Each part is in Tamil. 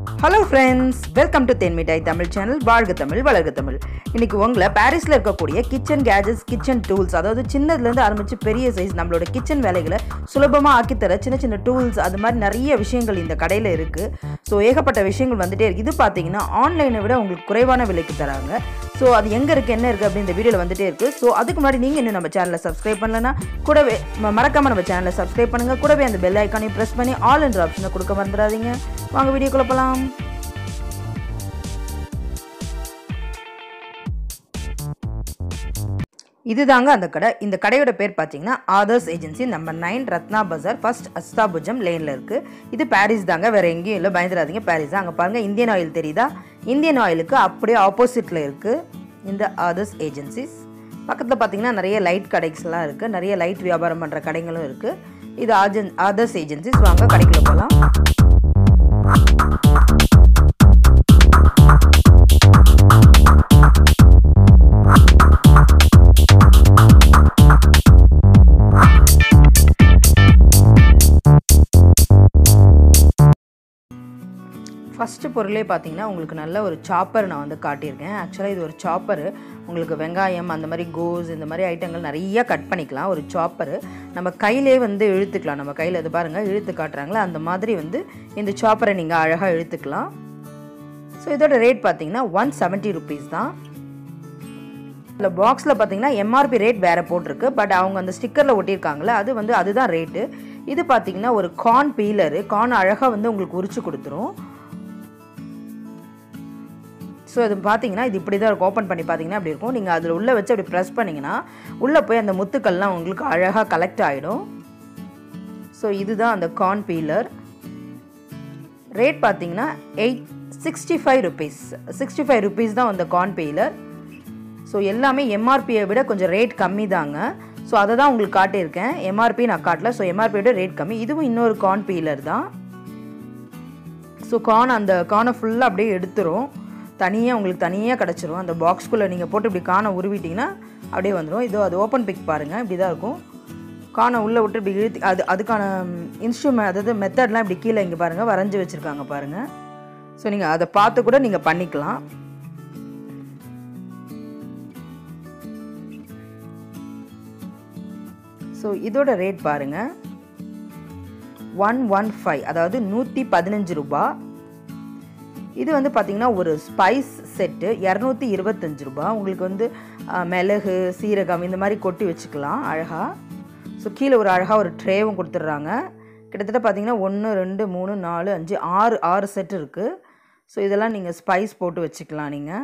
hello friends welcome to Thenmittai Tamil channel வாழ்க தமிழ் வளர்க தமிழ் இன்னைக்கு உங்களை பாரிஸில் இருக்கக்கூடிய கிச்சன் கேஜெட்ஸ் கிச்சன் டூல்ஸ் அதாவது சின்னதுலேருந்து ஆரம்பித்து பெரிய சைஸ் நம்மளோட கிச்சன் வேலைகளை சுலபமாக ஆக்கித்தர சின்ன சின்ன டூல்ஸ் அது மாதிரி நிறைய விஷயங்கள் இந்த கடையில் இருக்குது ஸோ ஏகப்பட்ட விஷயங்கள் வந்துட்டே இருக்குது இது பார்த்தீங்கன்னா ஆன்லைனை விட உங்களுக்கு குறைவான விலைக்கு தராங்க ஸோ அது எங்கே இருக்குது என்ன இருக்குது அப்படி இந்த வீடியோவில் வந்துட்டே இருக்குது ஸோ அதுக்கு முன்னாடி நீங்கள் இன்னும் நம்ம சேனலை சப்ஸ்கிரைப் பண்ணலன்னா கூடவே ம- மறக்காம நம்ம சேனலை சப்ஸ்கிரைப் பண்ணுங்கள் கூடவே அந்த பெல் ஐக்கானையும் ப்ரெஸ் பண்ணி ஆல் என்ற ஆப்ஷனை கொடுக்க மறந்துடாதீங்க வாங்க வீடியோக்குள்ள போகலாம் இதுதாங்க அந்த கடை இந்த கடையோட பேர் பார்த்தீங்கன்னா Adarsh agency number nine Ratna Bazaar first Ashtabujam லேனில் இருக்குது இது பாரிஸ் தாங்க வேறு எங்கேயும் இல்லை பயந்துடாதீங்க பாரிஸ் தான் அங்கே பாருங்கள் இந்தியன் ஆயில் தெரியுதா இந்தியன் ஆயிலுக்கு அப்படியே ஆப்போசிட்டில் இருக்குது இந்த ஆதர்ஸ் ஏஜென்சிஸ் பக்கத்தில் பார்த்தீங்கன்னா நிறைய லைட் கடைஸ்லாம் இருக்குது நிறைய லைட் வியாபாரம் பண்ணுற கடைகளும் இருக்குது இது ஆஜன் ஆதர்ஸ் ஏஜென்சிஸ் வாங்க கடைக்குள்ள போகலாம் ஃபஸ்ட்டு பொருளே பார்த்தீங்கன்னா உங்களுக்கு நல்ல ஒரு சாப்பர் நான் வந்து காட்டியிருக்கேன் ஆக்சுவலாக இது ஒரு சாப்பரு உங்களுக்கு வெங்காயம் அந்த மாதிரி கோஸ் இந்த மாதிரி ஐட்டங்கள் நிறைய கட் பண்ணிக்கலாம் ஒரு சாப்பரு நம்ம கையிலே வந்து இழுத்துக்கலாம் நம்ம கையில் இது பாருங்கள் இழுத்து காட்டுறாங்களே அந்த மாதிரி வந்து இந்த சாப்பரை நீங்கள் அழகாக இழுத்துக்கலாம் ஸோ இதோட ரேட் பார்த்தீங்கன்னா ஒன் செவன்ட்டி ருபீஸ் தான் இந்த பாக்ஸில் பார்த்தீங்கன்னா எம்ஆர்பி ரேட் வேறு போட்டிருக்கு பட் அவங்க அந்த ஸ்டிக்கரில் ஒட்டியிருக்காங்களே அது வந்து அதுதான் ரேட்டு இது பார்த்தீங்கன்னா ஒரு கார்ன் பீலரு கார்ன் அழகாக வந்து உங்களுக்கு உரிச்சு கொடுத்துரும் ஸோ இது பார்த்தீங்கன்னா இது இப்படி தான் இருக்கும் ஓப்பன் பண்ணி பார்த்தீங்கன்னா அப்படி இருக்கும் நீங்கள் அதில் உள்ளே வச்சு அப்படி ப்ரெஸ் பண்ணிங்கன்னா உள்ளே போய் அந்த முத்துக்கள்லாம் உங்களுக்கு அழகாக கலெக்ட் ஆகிடும் ஸோ இதுதான் அந்த கார்ன் பீலர் ரேட் பார்த்தீங்கன்னா eight sixty five rupees sixty five rupees தான் அந்த கார்ன் பீலர் ஸோ எல்லாமே எம்ஆர்பியை விட கொஞ்சம் ரேட் கம்மி தாங்க ஸோ அதை தான் உங்களுக்கு காட்டியிருக்கேன் எம்ஆர்பி நான் காட்டல ஸோ எம்ஆர்பியோட ரேட் கம்மி இதுவும் இன்னொரு கார்ன் பீலர் தான் ஸோ கார்ன் அந்த கார்னை ஃபுல்லாக அப்படியே எடுத்துரும் தனியாக உங்களுக்கு தனியாக கிடச்சிரும் அந்த பாக்ஸ்குள்ளே நீங்கள் போட்டு இப்படி கானை உருவிட்டிங்கன்னா அப்படியே வந்துடும் இதோ அது ஓப்பன் பிக் பாருங்கள் இப்படி தான் இருக்கும் கானை உள்ளே விட்டு இப்படி இழுத்து அது அதுக்கான இன்ஸ்ட்ருமெண்ட் அதாவது மெத்தட்லாம் இப்படி கீழே இங்கே பாருங்கள் வரைஞ்சி வச்சுருக்காங்க பாருங்கள் ஸோ நீங்கள் அதை பார்த்து கூட நீங்கள் பண்ணிக்கலாம் ஸோ இதோட ரேட் பாருங்கள் ஒன் ஒன் ஃபைவ் அதாவது நூற்றி பதினஞ்சு ரூபா இது வந்து பார்த்தீங்கன்னா ஒரு ஸ்பைஸ் செட்டு இரநூத்தி இருபத்தஞ்சு ரூபா உங்களுக்கு வந்து அஹ், மிளகு சீரகம் இந்த மாதிரி கொட்டி வச்சுக்கலாம் அழகாக ஸோ கீழே ஒரு அழகாக ஒரு ட்ரேவும் கொடுத்துட்றாங்க கிட்டத்தட்ட பார்த்தீங்கன்னா ஒன்று ரெண்டு மூணு நாலு அஞ்சு ஆறு ஆறு செட் இருக்குது ஸோ இதெல்லாம் நீங்கள் ஸ்பைஸ் போட்டு வச்சுக்கலாம் நீங்கள்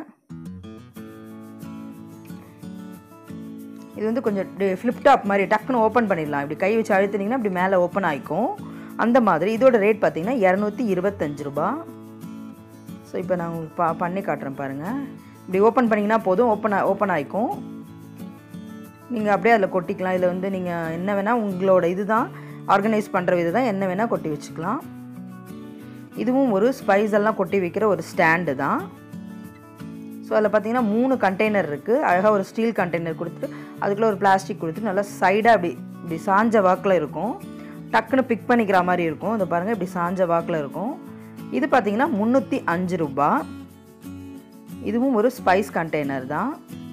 இது வந்து கொஞ்சம் ஃப்ளிப் டாப் மாதிரி டக்குன்னு ஓப்பன் பண்ணிடலாம் இப்படி கை வச்சு அழுத்துனீங்கன்னா இப்படி மேலே ஓப்பன் ஆகிக்கும் அந்த மாதிரி இதோட ரேட் பார்த்தீங்கன்னா இரநூத்தி இருபத்தஞ்சு ரூபா ஸோ இப்போ நான் உங்களுக்கு பா பண்ணி காட்டுறேன் பாருங்கள் இப்படி ஓப்பன் பண்ணிங்கன்னா போதும் ஓப்பன் ஓப்பன் ஆகிக்கும் நீங்கள் அப்படியே அதில் கொட்டிக்கலாம் இதில் வந்து நீங்கள் என்ன வேணால் உங்களோட இதுதான் ஆர்கனைஸ் பண்ணுற விதம் தான் என்ன வேணால் கொட்டி வச்சுக்கலாம் இதுவும் ஒரு ஸ்பைஸ் எல்லாம் கொட்டி வைக்கிற ஒரு ஸ்டாண்டு தான் ஸோ அதில் பார்த்தீங்கன்னா மூணு கண்டெய்னர் இருக்குது அழகாக ஒரு ஸ்டீல் கண்டெய்னர் கொடுத்துட்டு அதுக்குள்ளே ஒரு பிளாஸ்டிக் கொடுத்துட்டு நல்லா சைடாக இப்படி இப்படி சாஞ்ச வாக்கில் இருக்கும் டக்குன்னு பிக் பண்ணிக்கிற மாதிரி இருக்கும் இதை பாருங்கள் இப்படி சாஞ்ச வாக்கில் இருக்கும் இது பார்த்தீங்கன்னா முந்நூற்றி அஞ்சு ரூபா இதுவும் ஒரு ஸ்பைஸ் கண்டெய்னர் தான்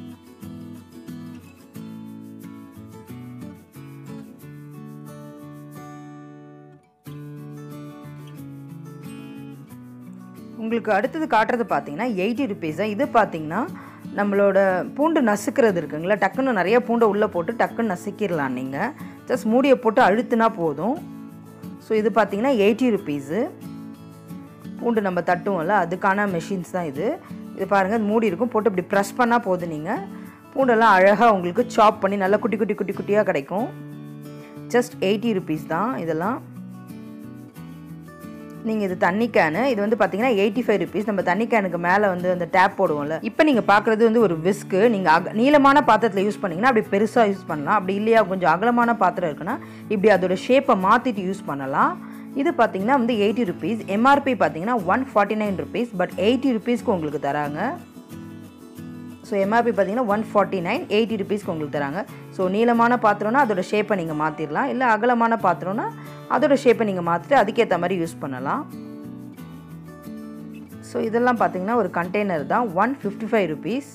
உங்களுக்கு அடுத்தது காட்டுறது பார்த்தீங்கன்னா எயிட்டி ருபீஸ் தான் இது பார்த்தீங்கன்னா நம்மளோட பூண்டு நசுக்கிறது இருக்குங்களா டக்குன்னு நிறைய பூண்டை உள்ளே போட்டு டக்குன்னு நசுக்கிடலாம் நீங்கள் ஜஸ்ட் மூடியை போட்டு அழுத்துனா போதும் ஸோ இது பார்த்தீங்கன்னா எயிட்டி ருபீஸு பூண்டு நம்ம தட்டுவோம்ல அதுக்கான மெஷின்ஸ் தான் இது இது பாருங்கள் மூடி இருக்கும் போட்டு இப்படி ப்ரெஸ் பண்ணால் போதும் நீங்கள் பூண்டெல்லாம் அழகாக உங்களுக்கு சாப் பண்ணி நல்லா குட்டி குட்டி குட்டி குட்டியாக கிடைக்கும் ஜஸ்ட் எயிட்டி ருபீஸ் தான் இதெல்லாம் நீங்கள் இது தண்ணி கேனு இது வந்து பார்த்தீங்கன்னா எயிட்டி ஃபைவ் ருபீஸ் நம்ம தண்ணி கேனுக்கு மேலே வந்து அந்த டேப் போடுவோம்ல இப்போ நீங்கள் பார்க்குறது வந்து ஒரு விஸ்க்கு நீங்கள் அக நீளமான பாத்திரத்தில் யூஸ் பண்ணீங்கன்னா அப்படி பெருசாக யூஸ் பண்ணலாம் அப்படி இல்லையா கொஞ்சம் அகலமான பாத்திரம் இருக்குன்னா இப்படி அதோட ஷேப்பை மாற்றிட்டு யூஸ் பண்ணலாம் இது பார்த்தீங்கன்னா வந்து எயிட்டி ருபீஸ் எம்ஆர்பி பார்த்தீங்கன்னா one forty nine rupees but eighty ருபீஸ்க்கு உங்களுக்கு தராங்க ஸோ எம்ஆர்பி பார்த்தீங்கன்னா ஒன் ஃபார்ட்டி நைன் எயிட்டி ருபீஸ்க்கு உங்களுக்கு தராங்க ஸோ நீளமான பாத்திரம்னா அதோட ஷேப்பை நீங்கள் மாற்றிடலாம் இல்லை அகலமான பாத்திரம்னா அதோட ஷேப்பை நீங்கள் மாற்றிட்டு அதுக்கேற்ற மாதிரி யூஸ் பண்ணலாம் ஸோ இதெல்லாம் பார்த்தீங்கன்னா ஒரு கண்டெய்னர் தான் ஒன் ஃபிஃப்டி ஃபைவ் ருபீஸ்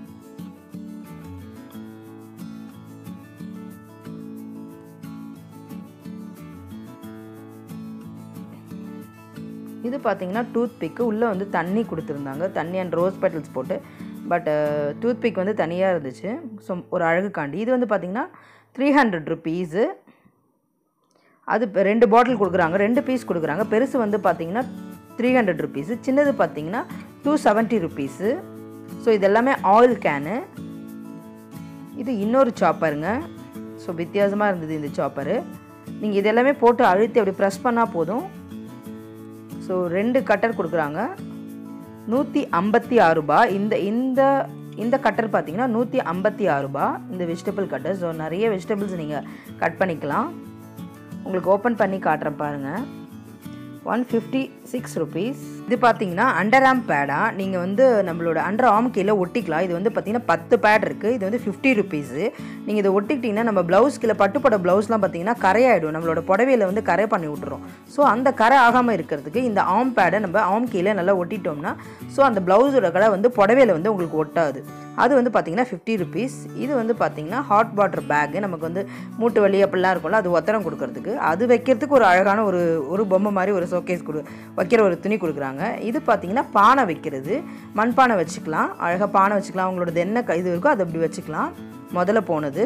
இது பார்த்தீங்கன்னா டூத் பிக்கு உள்ளே வந்து தண்ணி கொடுத்துருந்தாங்க தண்ணி அண்ட் ரோஸ் பெட்டல்ஸ் போட்டு பட் டூத் பிக் வந்து தனியாக இருந்துச்சு ஸோ ஒரு அழகுக்காண்டி இது வந்து பார்த்தீங்கன்னா த்ரீ ஹண்ட்ரட் ருபீஸு அது இப்ப ரெண்டு பாட்டில் கொடுக்குறாங்க ரெண்டு பீஸ் கொடுக்குறாங்க பெருசு வந்து பார்த்தீங்கன்னா த்ரீ ஹண்ட்ரட் ருபீஸு சின்னது பார்த்தீங்கன்னா டூ செவன்ட்டி ருபீஸு ஸோ இது எல்லாமே ஆயில் கேனு இது இன்னொரு சாப்பருங்க ஸோ வித்தியாசமாக இருந்தது இந்த சாப்பரு நீங்கள் இது எல்லாமே போட்டு அழுத்தி அப்படி ப்ரெஸ் பண்ணால் போதும் ஸோ ரெண்டு கட்டர் கொடுக்குறாங்க நூற்றி ஐம்பத்தி ஆறு ரூபாய் இந்த இந்த இந்த கட்டர் பார்த்தீங்கன்னா நூற்றி ஐம்பத்தி ஆறு ரூபாய் இந்த வெஜிடபிள் கட்டர் ஸோ நிறைய வெஜிடபிள்ஸ் நீங்கள் கட் பண்ணிக்கலாம் உங்களுக்கு ஓப்பன் பண்ணி காட்டுறேன் பாருங்கள் ஒன் ஃபிஃப்டி சிக்ஸ் ருபீஸ் இது பார்த்தீங்கன்னா அண்டர் ஆம் பேடா நீங்கள் வந்து நம்மளோட அண்டர் ஆம் கீழே ஒட்டிக்கலாம் இது வந்து பார்த்தீங்கன்னா பத்து பேட் இருக்குது இது வந்து ஃபிஃப்டி ருபீஸு நீங்கள் இதை ஒட்டிக்கிட்டிங்கன்னா நம்ம ப்ளவுஸ் கீழே பட்டுப்பட ப்ளவுஸ்லாம் பார்த்தீங்கன்னா கரையாயிடும் நம்மளோட புடவையில் வந்து கரை பண்ணி விட்டுரும் ஸோ அந்த கரை ஆகாமல் இருக்கிறதுக்கு இந்த ஆம் பேடை நம்ம ஆம் கீழே நல்லா ஒட்டிட்டோம்னா ஸோ அந்த ப்ளவுஸோட கடை வந்து புடவையில் வந்து உங்களுக்கு ஒட்டாது அது வந்து பார்த்தீங்கன்னா ஃபிஃப்டி ருபீஸ் இது வந்து பார்த்தீங்கன்னா ஹாட் வாட்டர் பேக்கு நமக்கு வந்து மூட்டு வலி அப்படிலாம் இருக்கும்ல அது ஒத்தரம் கொடுக்கறதுக்கு அது வைக்கிறதுக்கு ஒரு அழகான ஒரு ஒரு பொம்மை மாதிரி ஒரு ஷோகேஸ் கொடு வைக்கிற ஒரு துணி கொடுக்குறாங்க இது பார்த்தீங்கன்னா பானை வைக்கிறது மண்பானை வச்சுக்கலாம் அழகாக பானை வச்சுக்கலாம் அவங்களோட என்ன க- இது இருக்கோ அதை அப்படி வச்சுக்கலாம் முதல்ல போனது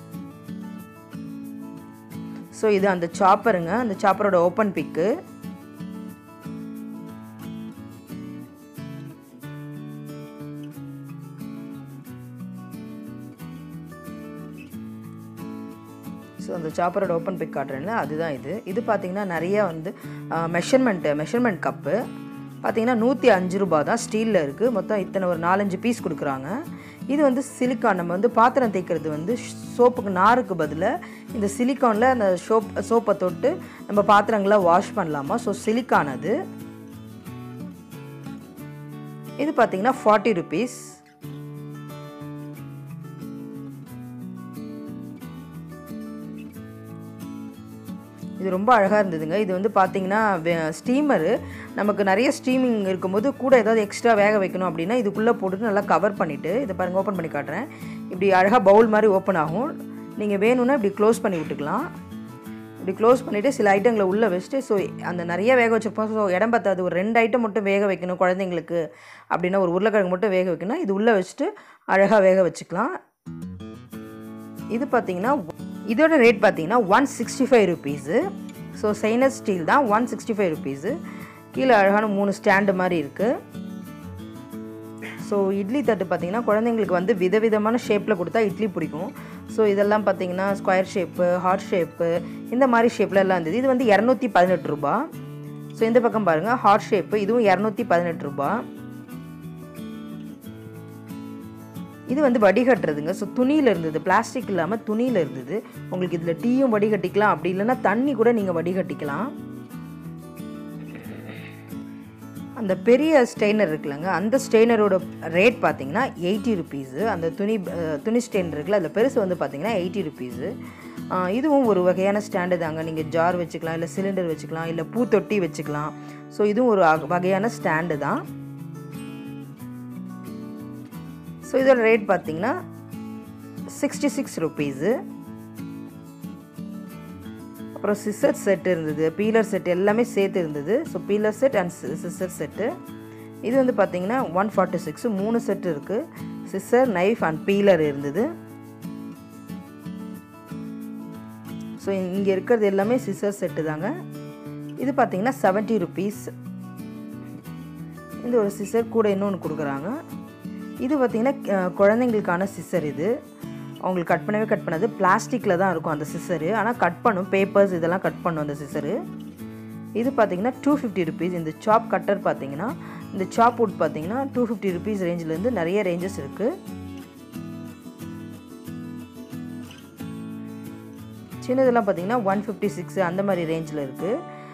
ஸோ இது அந்த சாப்பருங்க அந்த சாப்பரோட ஓப்பன் பிக்கு ஸோ அந்த சாப்பரோட ஓப்பன் பிக் காட்டுறேன்ல அதுதான் இது இது பார்த்தீங்கன்னா நிறைய வந்து மெஷர்மெண்ட்டு மெஷர்மெண்ட் கப்பு பார்த்தீங்கன்னா நூற்றி அஞ்சு ரூபா தான் ஸ்டீலில் இருக்குது மொத்தம் இத்தனை ஒரு நாலஞ்சு பீஸ் கொடுக்குறாங்க இது வந்து சிலிக்கான் நம்ம வந்து பாத்திரம் தேய்க்கிறது வந்து சோப்புக்கு நாருக்கு பதிலாக இந்த சிலிக்கானில் அந்த சோப் சோப்பை தொட்டு நம்ம பாத்திரங்களை வாஷ் பண்ணலாமா ஸோ சிலிக்கான் அது இது பார்த்தீங்கன்னா ஃபார்ட்டி ருபீஸ் இது ரொம்ப அழகாக இருந்ததுங்க இது வந்து பார்த்தீங்கன்னா ஸ்டீமரு நமக்கு நிறைய ஸ்டீமிங் இருக்கும்போது கூட ஏதாவது எக்ஸ்ட்ரா வேக வைக்கணும் அப்படின்னா இதுக்குள்ளே போட்டுட்டு நல்லா கவர் பண்ணிவிட்டு இதை பாருங்கள் ஓப்பன் பண்ணி காட்டுறேன் இப்படி அழகாக பவுல் மாதிரி ஓப்பன் ஆகும் நீங்கள் வேணும்னா இப்படி க்ளோஸ் பண்ணி விட்டுக்கலாம் இப்படி க்ளோஸ் பண்ணிவிட்டு சில ஐட்டங்களை உள்ளே வச்சுட்டு ஸோ அந்த நிறைய வேக வச்சிருப்போம் ஸோ இடம் பத்தாது ஒரு ரெண்டு ஐட்டம் மட்டும் வேக வைக்கணும் குழந்தைங்களுக்கு அப்படின்னா ஒரு உருளைக்கிழங்கு மட்டும் வேக வைக்கணும் இது உள்ளே வச்சுட்டு அழகாக வேக வச்சுக்கலாம் இது பார்த்தீங்கன்னா இதோட ரேட் பார்த்தீங்கன்னா one sixty five rupees so stainless steel தான் ஒன் சிக்ஸ்டி ஃபைவ் ருபீஸு கீழே அழகான மூணு ஸ்டாண்டு மாதிரி இருக்குது ஸோ இட்லி தட்டு பார்த்தீங்கன்னா குழந்தைங்களுக்கு வந்து விதவிதமான ஷேப்பில் கொடுத்தா இட்லி பிடிக்கும் ஸோ இதெல்லாம் பார்த்தீங்கன்னா ஸ்கொயர் ஷேப்பு ஹார்ட் ஷேப்பு இந்த மாதிரி ஷேப்பில் எல்லாம் இருந்தது இது வந்து இரநூத்தி பதினெட்டு ரூபா ஸோ இந்த பக்கம் பாருங்கள் ஹார்ட் ஷேப்பு இதுவும் இரநூத்தி பதினெட்டு ரூபா இது வந்து வடிகட்டுறதுங்க ஸோ துணியில் இருந்தது பிளாஸ்டிக் இல்லாமல் துணியில் இருந்தது உங்களுக்கு இதில் டீயும் வடிகட்டிக்கலாம் அப்படி இல்லைன்னா தண்ணி கூட நீங்கள் வடிகட்டிக்கலாம் அந்த பெரிய ஸ்டெய்னர் இருக்குல்லங்க அந்த ஸ்டெய்னரோட ரேட் பார்த்தீங்கன்னா எயிட்டி ருபீஸு அந்த துணி அஹ், துணி ஸ்டெயின் இருக்குல்ல அதில் பெருசு வந்து பார்த்தீங்கன்னா எயிட்டி ருபீஸு இதுவும் ஒரு வகையான ஸ்டாண்டு தாங்க நீங்கள் ஜார் வச்சுக்கலாம் இல்லை சிலிண்டர் வச்சுக்கலாம் இல்லை பூத்தொட்டி வச்சுக்கலாம் ஸோ இதுவும் ஒரு அக- வகையான ஸ்டாண்டு தான் ஸோ இதோட ரேட் பார்த்தீங்கன்னா சிக்ஸ்டி சிக்ஸ் ருபீஸு அப்புறம் சிசர் செட் இருந்தது பீலர் செட் எல்லாமே சேர்த்து இருந்தது so peeler set and scissor set இது வந்து பார்த்தீங்கன்னா ஒன் ஃபார்ட்டி சிக்ஸ் மூணு செட் இருக்குது சிசர் நைஃப் அண்ட் பீலர் இருந்தது ஸோ இங்கே இருக்கிறது எல்லாமே சிசர் செட்டு தாங்க இது பார்த்தீங்கன்னா செவன்ட்டி ருபீஸ் இந்த ஒரு சிசர் கூட இன்னொன்று கொடுக்குறாங்க இது பார்த்தீங்கன்னா அஹ், குழந்தைங்களுக்கான சிசர் இது அவங்களுக்கு கட் பண்ணவே கட் பண்ணது பிளாஸ்டிக்கில் தான் இருக்கும் அந்த சிசரு ஆனால் கட் பண்ணும் பேப்பர்ஸ் இதெல்லாம் கட் பண்ணும் அந்த சிசரு இது பார்த்தீங்கன்னா டூ ஃபிஃப்டி ருபீஸ் இந்த சாப் கட்டர் பார்த்தீங்கன்னா இந்த சாப் வுட் பார்த்தீங்கன்னா டூ ஃபிஃப்டி ருபீஸ் ரேஞ்சிலேருந்து நிறைய ரேஞ்சஸ் இருக்குது சின்னதெல்லாம் பார்த்தீங்கன்னா ஒன் ஃபிஃப்டி சிக்ஸ் அந்த மாதிரி ரேஞ்சில் இருக்குது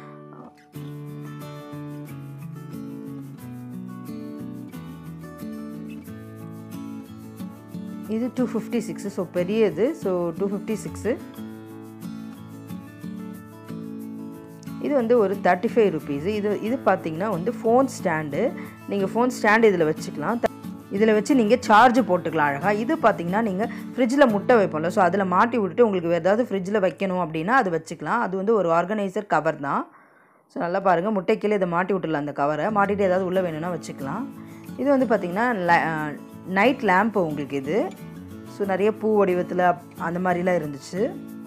இது டூ ஃபிஃப்டி சிக்ஸு ஸோ பெரியது ஸோ டூ ஃபிஃப்டி சிக்ஸு இது வந்து ஒரு தேர்ட்டி ஃபைவ் ருபீஸு இது இது பார்த்தீங்கன்னா வந்து ஃபோன் ஸ்டாண்டு நீங்கள் ஃபோன் ஸ்டாண்டு இதில் வச்சுக்கலாம் இதில் வச்சு நீங்கள் சார்ஜ் போட்டுக்கலாம் அழகாக இது பார்த்தீங்கன்னா நீங்கள் ஃப்ரிட்ஜில் முட்டை வைப்போம்ல ஸோ அதில் மாட்டி விட்டுட்டு உங்களுக்கு வேறு ஏதாவது ஃப்ரிட்ஜில் வைக்கணும் அப்படின்னா அது வச்சுக்கலாம் அது வந்து ஒரு ஆர்கனைசர் கவர் தான் ஸோ நல்லா பாருங்கள் முட்டை கீழே இதை மாட்டி விட்டுடலாம் அந்த கவரை மாட்டிட்டு ஏதாவது உள்ளே வேணும்னா வச்சுக்கலாம் இது வந்து பார்த்திங்கன்னா நைட் லேம்ப்பு உங்களுக்கு இது ஸோ நிறைய பூ வடிவத்தில் அந்த மாதிரிலாம் இருந்துச்சு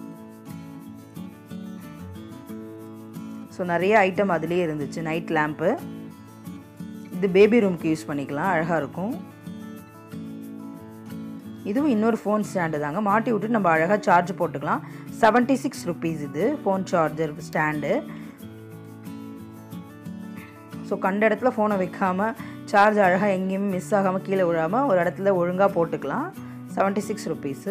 ஸோ நிறைய ஐட்டம் அதுலேயே இருந்துச்சு நைட் லேம்ப்பு இது பேபி ரூம்க்கு யூஸ் பண்ணிக்கலாம் அழகாக இருக்கும் இதுவும் இன்னொரு ஃபோன் ஸ்டாண்டு தாங்க மாட்டி விட்டு நம்ம அழகாக சார்ஜ் போட்டுக்கலாம் செவன்ட்டி சிக்ஸ் ருபீஸ் இது ஃபோன் சார்ஜர் ஸ்டாண்டு ஸோ கண்ட இடத்துல ஃபோனை வைக்காமல் சார்ஜ் அழகாக எங்கேயுமே மிஸ் ஆகாமல் கீழே விழாமல் ஒரு இடத்துல ஒழுங்காக போட்டுக்கலாம் செவன்ட்டி சிக்ஸ் ருபீஸு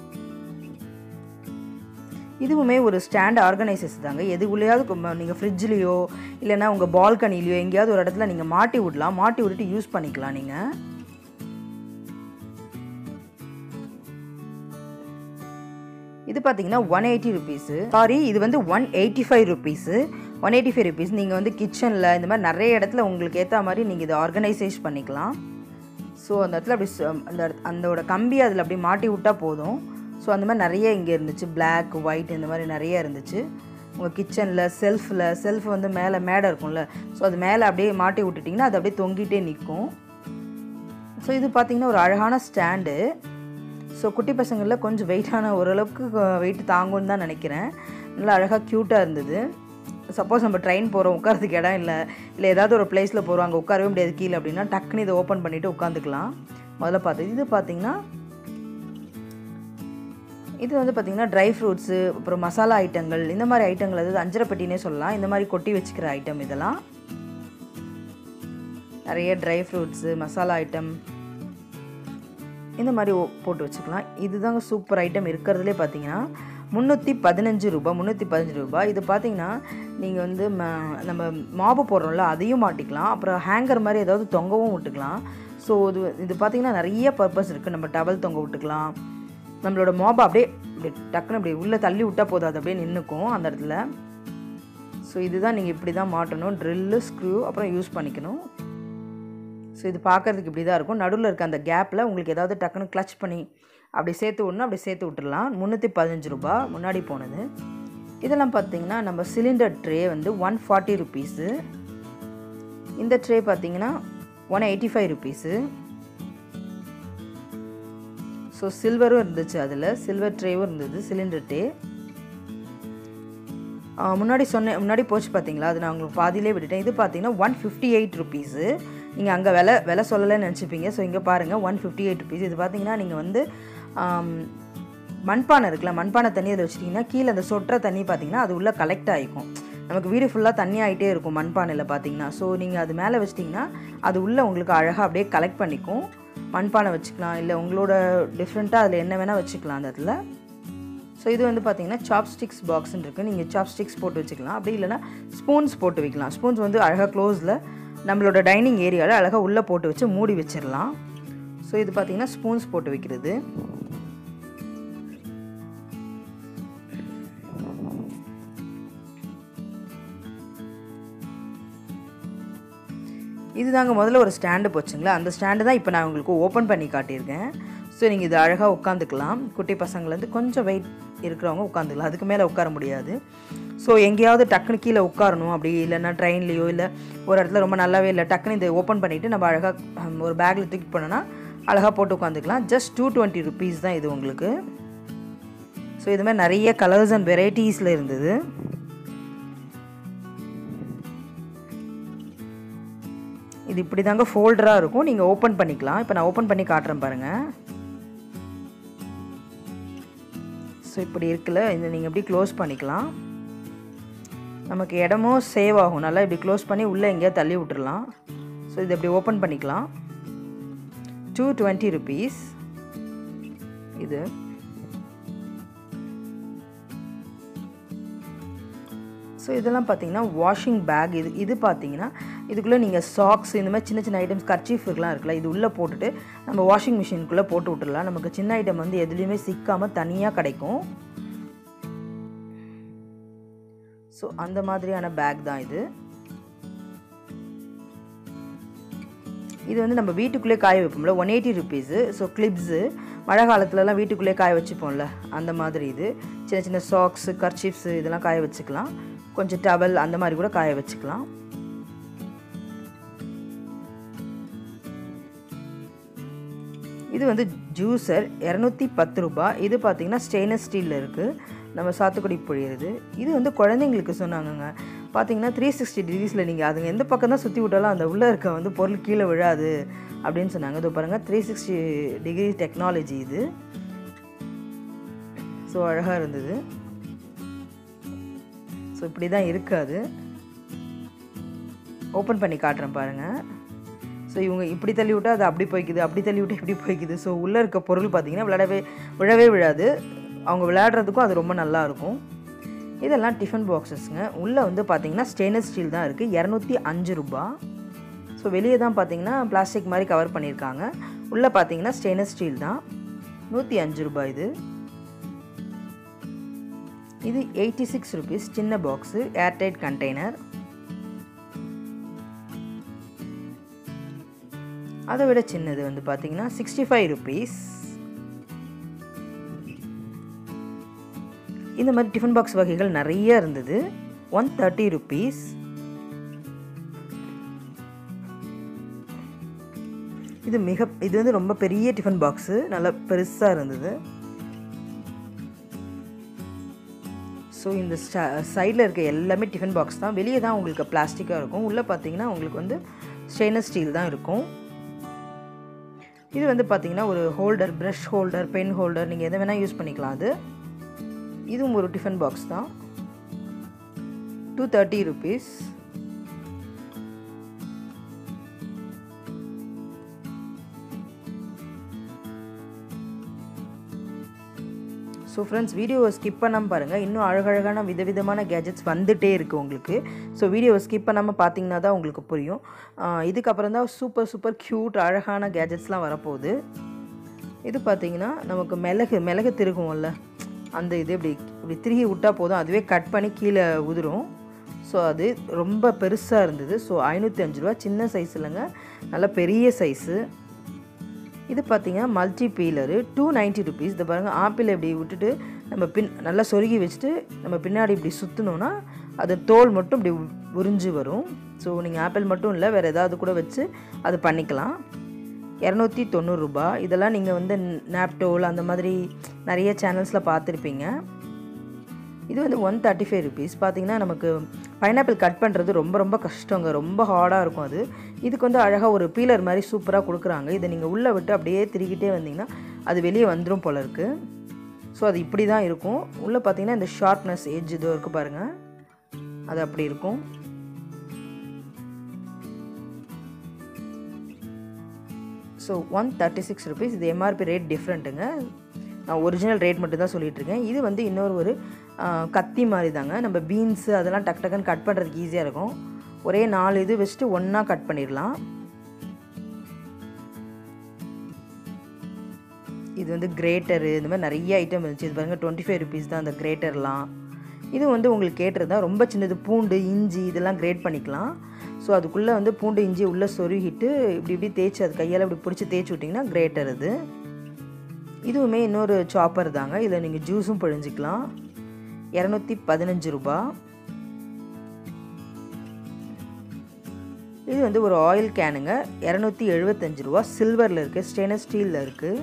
இதுவுமே ஒரு ஸ்டாண்ட் ஆர்கனைசர்ஸ் தாங்க எதுக்குள்ளேயாவது நீங்கள் ஃப்ரிட்ஜ்லேயோ இல்லைன்னா உங்கள் பால்கனிலையோ எங்கேயாவது ஒரு இடத்துல நீங்கள் மாட்டி விடலாம் மாட்டி விட்டுட்டு யூஸ் பண்ணிக்கலாம் நீங்கள் இது பார்த்தீங்கன்னா ஒன் எயிட்டி ருபீஸு சாரி இது வந்து one eighty five rupees one eighty five rupees நீங்கள் வந்து கிச்சனில் இந்த மாதிரி நிறைய இடத்துல உங்களுக்கு ஏற்ற மாதிரி நீங்கள் இதை ஆர்கனைசேஷ் பண்ணிக்கலாம் ஸோ அந்த இடத்துல அப்படி அந்த அதோட கம்பி அதில் அப்படி மாட்டி விட்டால் போதும் ஸோ அந்த மாதிரி நிறைய இங்கே இருந்துச்சு பிளாக் ஒயிட் இந்த மாதிரி நிறைய இருந்துச்சு உங்கள் கிச்சனில் செல்ஃபில் செல்ஃப் வந்து மேலே மேடை இருக்கும்ல ஸோ அது மேலே அப்படியே மாட்டி விட்டுட்டிங்கன்னா அது அப்படியே தொங்கிட்டே நிற்கும் ஸோ இது பார்த்திங்கன்னா ஒரு அழகான ஸ்டாண்டு ஸோ குட்டி பசங்களில் கொஞ்சம் வெயிட்டான ஓரளவுக்கு வெயிட் தாங்கும்னு தான் நினைக்கிறேன் நல்லா அழகாக க்யூட்டாக இருந்தது சப்போஸ் நம்ம ட்ரெயின் போகிறோம் உட்காரதுக்கு இடம் இல்லை இல்லை ஏதாவது ஒரு பிளேஸில் போகிறோம் அங்கே உட்காரவே முடியாது கீழே அப்படின்னா டக்குன்னு இதை ஓப்பன் பண்ணிவிட்டு உட்காந்துக்கலாம் முதல்ல பார்த்தது இது பார்த்தீங்கன்னா இது வந்து பார்த்திங்கன்னா ட்ரை ஃப்ரூட்ஸு அப்புறம் மசாலா ஐட்டங்கள் இந்த மாதிரி ஐட்டங்கள் அதாவது அஞ்சரைப்பட்டினே சொல்லலாம் இந்த மாதிரி கொட்டி வச்சுக்கிற ஐட்டம் இதெல்லாம் நிறைய ட்ரை ஃப்ரூட்ஸு மசாலா ஐட்டம் இந்த மாதிரி போட்டு வச்சுக்கலாம் இதுதாங்க சூப்பர் ஐட்டம் இருக்கிறதுலே பார்த்தீங்கன்னா முந்நூற்றி பதினஞ்சு ரூபா முந்நூற்றி பதினஞ்சு ரூபா இது பார்த்தீங்கன்னா நீங்கள் வந்து நம்ம மாவு போடுறோம்ல அதையும் மாட்டிக்கலாம் அப்புறம் ஹேங்கர் மாதிரி ஏதாவது தொங்கவும் விட்டுக்கலாம் ஸோ இது இது பார்த்திங்கன்னா நிறைய பர்பஸ் இருக்குது நம்ம டவல் தொங்க விட்டுக்கலாம் நம்மளோட மாபை அப்படியே இப்படி டக்குன்னு இப்படி உள்ளே தள்ளி விட்டால் போதும் அது அப்படியே நின்றுக்கும் அந்த இடத்துல ஸோ இதுதான் நீங்கள் இப்படி தான் மாட்டணும் ட்ரில்லு ஸ்க்ரூ அப்புறம் யூஸ் பண்ணிக்கணும் ஸோ இது பார்க்குறதுக்கு இப்படி தான் இருக்கும் நடுவில் இருக்க அந்த கேப்பில் உங்களுக்கு ஏதாவது டக்குன்னு கிளச் பண்ணி அப்படி சேர்த்து விடணும் அப்படி சேர்த்து விட்டுடலாம் முந்நூற்றி பதினஞ்சு ரூபா முன்னாடி போனது இதெல்லாம் பார்த்தீங்கன்னா நம்ம சிலிண்டர் ட்ரே வந்து ஒன் ஃபார்ட்டி ருபீஸு இந்த ட்ரே பார்த்தீங்கன்னா one eighty five rupees so சில்வரும் இருந்துச்சு அதில் சில்வர் ட்ரேவும் இருந்தது சிலிண்டர் ட்ரே முன்னாடி சொன்னேன் முன்னாடி போச்சு பார்த்தீங்களா அது நான் உங்களுக்கு பாதியிலே விட்டுட்டேன் இது பார்த்தீங்கன்னா ஒன் ஃபிஃப்டி எயிட் ருபீஸு நீங்கள் அங்கே விலை விலை சொல்லலைன்னு நினச்சிப்பீங்க ஸோ இங்கே பாருங்கள் ஒன் ஃபிஃப்டி எயிட் ருபீஸ் இது பார்த்தீங்கன்னா நீங்கள் வந்து மண்பானை இருக்குல்ல மண்பானை தண்ணி அதில் வச்சிட்டிங்கன்னா கீழே அந்த சொட்டுற தண்ணி பார்த்தீங்கன்னா அது உள்ளே கலெக்ட் ஆகிக்கும் நமக்கு வீடு ஃபுல்லாக தண்ணி ஆகிட்டே இருக்கும் மண்பானையில் பார்த்தீங்கன்னா ஸோ நீங்கள் அது மேலே வச்சிட்டிங்கன்னா அது உள்ளே உங்களுக்கு அழகாக அப்படியே கலெக்ட் பண்ணிக்கும் மண்பானை வச்சுக்கலாம் இல்லை உங்களோட டிஃப்ரெண்ட்டாக அதில் என்ன வேணால் வச்சுக்கலாம் அந்த இடத்துல ஸோ இது வந்து பார்த்தீங்கன்னா சாப்ஸ்டிக்ஸ் பாக்ஸ்ன்னு இருக்குது நீங்கள் சாப்ஸ்டிக்ஸ் போட்டு வச்சுக்கலாம் அப்படி இல்லைனா ஸ்பூன்ஸ் போட்டு வைக்கலாம் ஸ்பூன்ஸ் வந்து அழகாக க்ளோஸில் நம்மளோட டைனிங் ஏரியாவில் அழகாக உள்ளே போட்டு வச்சு மூடி வச்சிடலாம் ஸோ இது பார்த்தீங்கன்னா ஸ்பூன்ஸ் போட்டு வைக்கிறது இது தாங்க முதல்ல ஒரு ஸ்டாண்டு போச்சுங்களா அந்த ஸ்டாண்டு தான் இப்போ நான் உங்களுக்கு ஓப்பன் பண்ணி காட்டியிருக்கேன் ஸோ நீங்கள் இது அழகாக உட்காந்துக்கலாம் குட்டி பசங்கள்லேருந்து கொஞ்சம் வெயிட் இருக்கிறவங்க உட்காந்துக்கலாம் அதுக்கு மேலே உட்கார முடியாது ஸோ எங்கேயாவது டக்குனு கீழே உட்காரணும் அப்படி இல்லைன்னா ட்ரெயின்லேயோ இல்லை ஒரு இடத்துல ரொம்ப நல்லாவே இல்லை டக்குன்னு இதை ஓப்பன் பண்ணிவிட்டு நம்ம அழகாக ஒரு பேக்கில் தூக்கி போனோன்னா அழகாக போட்டு உட்காந்துக்கலாம் ஜஸ்ட் டூ டுவெண்ட்டி ருபீஸ் தான் இது உங்களுக்கு ஸோ இது மாதிரி நிறைய கலர்ஸ் அண்ட் வெரைட்டிஸில் இருந்தது இது இப்படி தாங்க ஃபோல்டராக இருக்கும் நீங்கள் ஓப்பன் பண்ணிக்கலாம் இப்போ நான் ஓப்பன் பண்ணி காட்டுறேன் பாருங்கள் ஸோ இப்படி இருக்குல்ல இதை நீங்கள் எப்படி க்ளோஸ் பண்ணிக்கலாம் நமக்கு இடமும் சேவ் ஆகும் நல்லா இப்படி க்ளோஸ் பண்ணி உள்ளே எங்கேயா தள்ளி விட்டுறலாம் ஸோ இது இப்படி ஓப்பன் பண்ணிக்கலாம் டூ டுவெண்ட்டி ருபீஸ் இது ஸோ இதெல்லாம் பார்த்தீங்கன்னா வாஷிங் பேக் இது இது பார்த்தீங்கன்னா இதுக்குள்ளே நீங்கள் சாக்ஸ் இந்த மாதிரி சின்ன சின்ன ஐட்டம்ஸ் கர்ச்சீஃப்லாம் இருக்குல்ல இது உள்ளே போட்டுட்டு நம்ம வாஷிங் மிஷினுக்குள்ளே போட்டு விட்டுடலாம் நமக்கு சின்ன ஐட்டம் வந்து எதுலேயுமே சிக்காமல் தனியாக கிடைக்கும் ஸோ அந்த மாதிரியான பேக் தான் இது இது வந்து நம்ம வீட்டுக்குள்ளே காய வைப்போம்ல one eighty rupees so clips மழை காலத்துலலாம் வீட்டுக்குள்ளே காய வச்சுப்போம்ல அந்த மாதிரி இது சின்ன சின்ன சாக்ஸு கர்ச்சீப்ஸு இதெல்லாம் காய வச்சுக்கலாம் கொஞ்சம் டவல் அந்த மாதிரி கூட காய வச்சுக்கலாம் இது வந்து ஜூஸர் இரநூத்தி பத்து ரூபாய் இது பார்த்தீங்கன்னா ஸ்டெயின்லெஸ் ஸ்டீலில் இருக்குது நம்ம சாத்துக்குடி பொழியிறது இது வந்து குழந்தைங்களுக்கு சொன்னாங்கங்க பார்த்தீங்கன்னா த்ரீ சிக்ஸ்டி டிகிரிஸில் நீங்கள் அதுங்க எந்த பக்கம் தான் சுற்றி விட்டாலும் அந்த உள்ளே இருக்க வந்து பொருள் கீழே விழாது அப்படின்னு சொன்னாங்க இது பாருங்கள் த்ரீ சிக்ஸ்டி டிகிரி டெக்னாலஜி இது ஸோ அழகாக இருந்தது ஸோ இப்படி தான் இருக்காது ஓப்பன் பண்ணி காட்டுறேன் பாருங்கள் ஸோ இவங்க இப்படி தள்ளி விட்டால் அது அப்படி போய்க்குது அப்படி தள்ளி விட்டால் இப்படி போய்க்குது ஸோ உள்ளே இருக்க பொருள் பார்த்திங்கன்னா விளையாடவே விழவே விழாது அவங்க விளையாடுறதுக்கும் அது ரொம்ப நல்லா இருக்கும் இதெல்லாம் டிஃபன் பாக்ஸஸ்ங்க உள்ளே வந்து பார்த்தீங்கன்னா ஸ்டெயின்லெஸ் ஸ்டீல் தான் இருக்குது இரநூத்தி அஞ்சு ரூபா ஸோ வெளியே தான் பார்த்தீங்கன்னா பிளாஸ்டிக் மாதிரி கவர் பண்ணியிருக்காங்க உள்ளே பார்த்தீங்கன்னா ஸ்டெயின்லெஸ் ஸ்டீல் தான் நூற்றி அஞ்சு ரூபாய் இது இது எயிட்டி சிக்ஸ் ருபீஸ் சின்ன பாக்ஸு ஏர்டைட் கண்டெய்னர் அதை விட சின்னது வந்து பார்த்தீங்கன்னா சிக்ஸ்டி ஃபைவ் ருபீஸ் இந்த மாதிரி டிஃபன் பாக்ஸ் வகைகள் நிறைய இருந்தது ஒன் தேர்ட்டி ருபீஸ் இது மிக இது வந்து ரொம்ப பெரிய டிஃபன் பாக்ஸு நல்லா பெருசாக இருந்தது ஸோ இந்த சைடில் இருக்க எல்லாமே டிஃபன் பாக்ஸ் தான் வெளியே தான் உங்களுக்கு பிளாஸ்டிக்காக இருக்கும் உள்ளே பார்த்தீங்கன்னா உங்களுக்கு வந்து ஸ்டெயின்லெஸ் ஸ்டீல் தான் இருக்கும் இது வந்து பார்த்தீங்கன்னா ஒரு holder brush holder pen holder நீங்கள் எதை வேணால் யூஸ் பண்ணிக்கலாம் அது இதுவும் ஒரு டிஃபன் பாக்ஸ் தான் two thirty rupees so friends வீடியோவை ஸ்கிப் பண்ணாமல் பாருங்கள் இன்னும் அழகழகான விதவிதமான கேஜெட்ஸ் வந்துகிட்டே இருக்குது உங்களுக்கு ஸோ வீடியோவை ஸ்கிப் பண்ணாமல் பார்த்தீங்கன்னா தான் உங்களுக்கு புரியும் இதுக்கப்புறம் தான் சூப்பர் சூப்பர் க்யூட் அழகான கேஜெட்ஸ்லாம் வரப்போகுது இது பார்த்தீங்கன்னா நமக்கு மிளகு மிளகு திருகும்ல அந்த இது இப்படி இப்படி திருகி விட்டால் போதும் அதுவே கட் பண்ணி கீழே உதிரும் ஸோ அது ரொம்ப பெருசாக இருந்தது ஸோ ஐநூற்றி அஞ்சு ரூபா சின்ன சைஸ் இல்லைங்க நல்ல பெரிய சைஸு இது பார்த்தீங்கன்னா multi peeler two ninety rupees இதை பாருங்கள் ஆப்பிள் இப்படி விட்டுட்டு நம்ம பின் நல்லா சொருகி வச்சுட்டு நம்ம பின்னாடி இப்படி சுற்றினோன்னா அது தோல் மட்டும் இப்படி உறிஞ்சு வரும் ஸோ நீங்கள் ஆப்பிள் மட்டும் இல்லை வேறு ஏதாவது கூட வச்சு அது பண்ணிக்கலாம் இரநூத்தி தொண்ணூறுரூபா இதெல்லாம் நீங்கள் வந்து நாப்டோல் அந்த மாதிரி நிறைய சேனல்ஸில் பார்த்துருப்பீங்க இது வந்து ஒன் தேர்ட்டி ஃபைவ் ருபீஸ் பார்த்தீங்கன்னா நமக்கு பைனாப்பிள் கட் பண்ணுறது ரொம்ப ரொம்ப கஷ்டங்க ரொம்ப ஹார்டாக இருக்கும் அது இதுக்கு வந்து அழகாக ஒரு பீலர் மாதிரி சூப்பராக கொடுக்குறாங்க இதை நீங்கள் உள்ளே விட்டு அப்படியே திருக்கிட்டே வந்தீங்கன்னா அது வெளியே வந்துடும் போல இருக்குது ஸோ அது இப்படி தான் இருக்கும் உள்ளே பார்த்தீங்கன்னா இந்த ஷார்ப்னஸ் எட்ஜ் இதோ இருக்குது பாருங்கள் அது அப்படி இருக்கும் so one thirty six rupees இது எம்ஆர்பி ரேட் டிஃப்ரெண்ட்டுங்க நான் ஒரிஜினல் ரேட் மட்டும் தான் சொல்லிட்டு இருக்கேன் இது வந்து இன்னொரு ஒரு கத்தி மாதிரி தாங்க நம்ம பீன்ஸு அதெல்லாம் டக் டக்குன்னு கட் பண்ணுறதுக்கு ஈஸியாக இருக்கும் ஒரே நாலு இது வச்சுட்டு ஒன்றா கட் பண்ணிடலாம் இது வந்து கிரேட்டரு இந்த மாதிரி நிறைய ஐட்டம் இருந்துச்சு இது பாருங்கள் டுவெண்ட்டி ஃபைவ் ருபீஸ் தான் அந்த கிரேட்டர்லாம் இது வந்து உங்களுக்கு கேட்டுருந்தா ரொம்ப சின்னது பூண்டு இஞ்சி இதெல்லாம் கிரேட் பண்ணிக்கலாம் ஸோ அதுக்குள்ளே வந்து பூண்டு இஞ்சி உள்ளே சொருகிட்டு இப்படி இப்படி தேய்ச்சி அது கையால் இப்படி பிடிச்சி தேய்ச்சி விட்டிங்கன்னா கிரேட்டர் இது இதுவுமே இன்னொரு சாப்பர் தாங்க இதில் நீங்கள் ஜூஸும் பிழிஞ்சிக்கலாம் இரநூத்தி பதினஞ்சு ரூபா இது வந்து ஒரு ஆயில் கேனுங்க இரநூத்தி எழுபத்தஞ்சு ரூபா சில்வரில் இருக்குது ஸ்டெயின்லெஸ் ஸ்டீலில் இருக்குது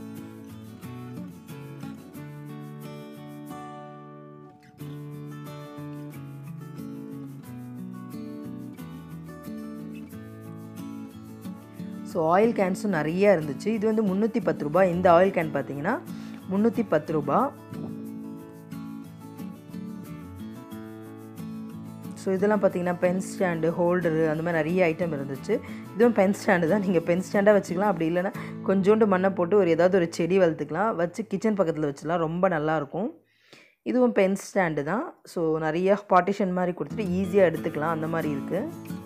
ஸோ ஆயில் கேன்ஸும் நிறைய இருந்துச்சு இது வந்து முந்நூற்றி பத்து ரூபா இந்த ஆயில் கேன் பார்த்தீங்கன்னா முந்நூற்றி பத்து ரூபா ஸோ இதெல்லாம் பார்த்தீங்கன்னா பென் ஸ்டாண்டு ஹோல்டரு அந்த மாதிரி நிறைய ஐட்டம் இருந்துச்சு இதுவும் பென் ஸ்டாண்டு தான் நீங்கள் பென் ஸ்டாண்டாக வச்சுக்கலாம் அப்படி இல்லைன்னா கொஞ்சோண்டு மண்ணை போட்டு ஒரு ஏதாவது ஒரு செடி வளர்த்துக்கலாம் வச்சு கிச்சன் பக்கத்தில் வச்சுலாம் ரொம்ப நல்லாயிருக்கும் இதுவும் பென் ஸ்டாண்டு தான் ஸோ நிறைய பார்ட்டிஷன் மாதிரி கொடுத்துட்டு ஈஸியாக எடுத்துக்கலாம் அந்த மாதிரி இருக்குது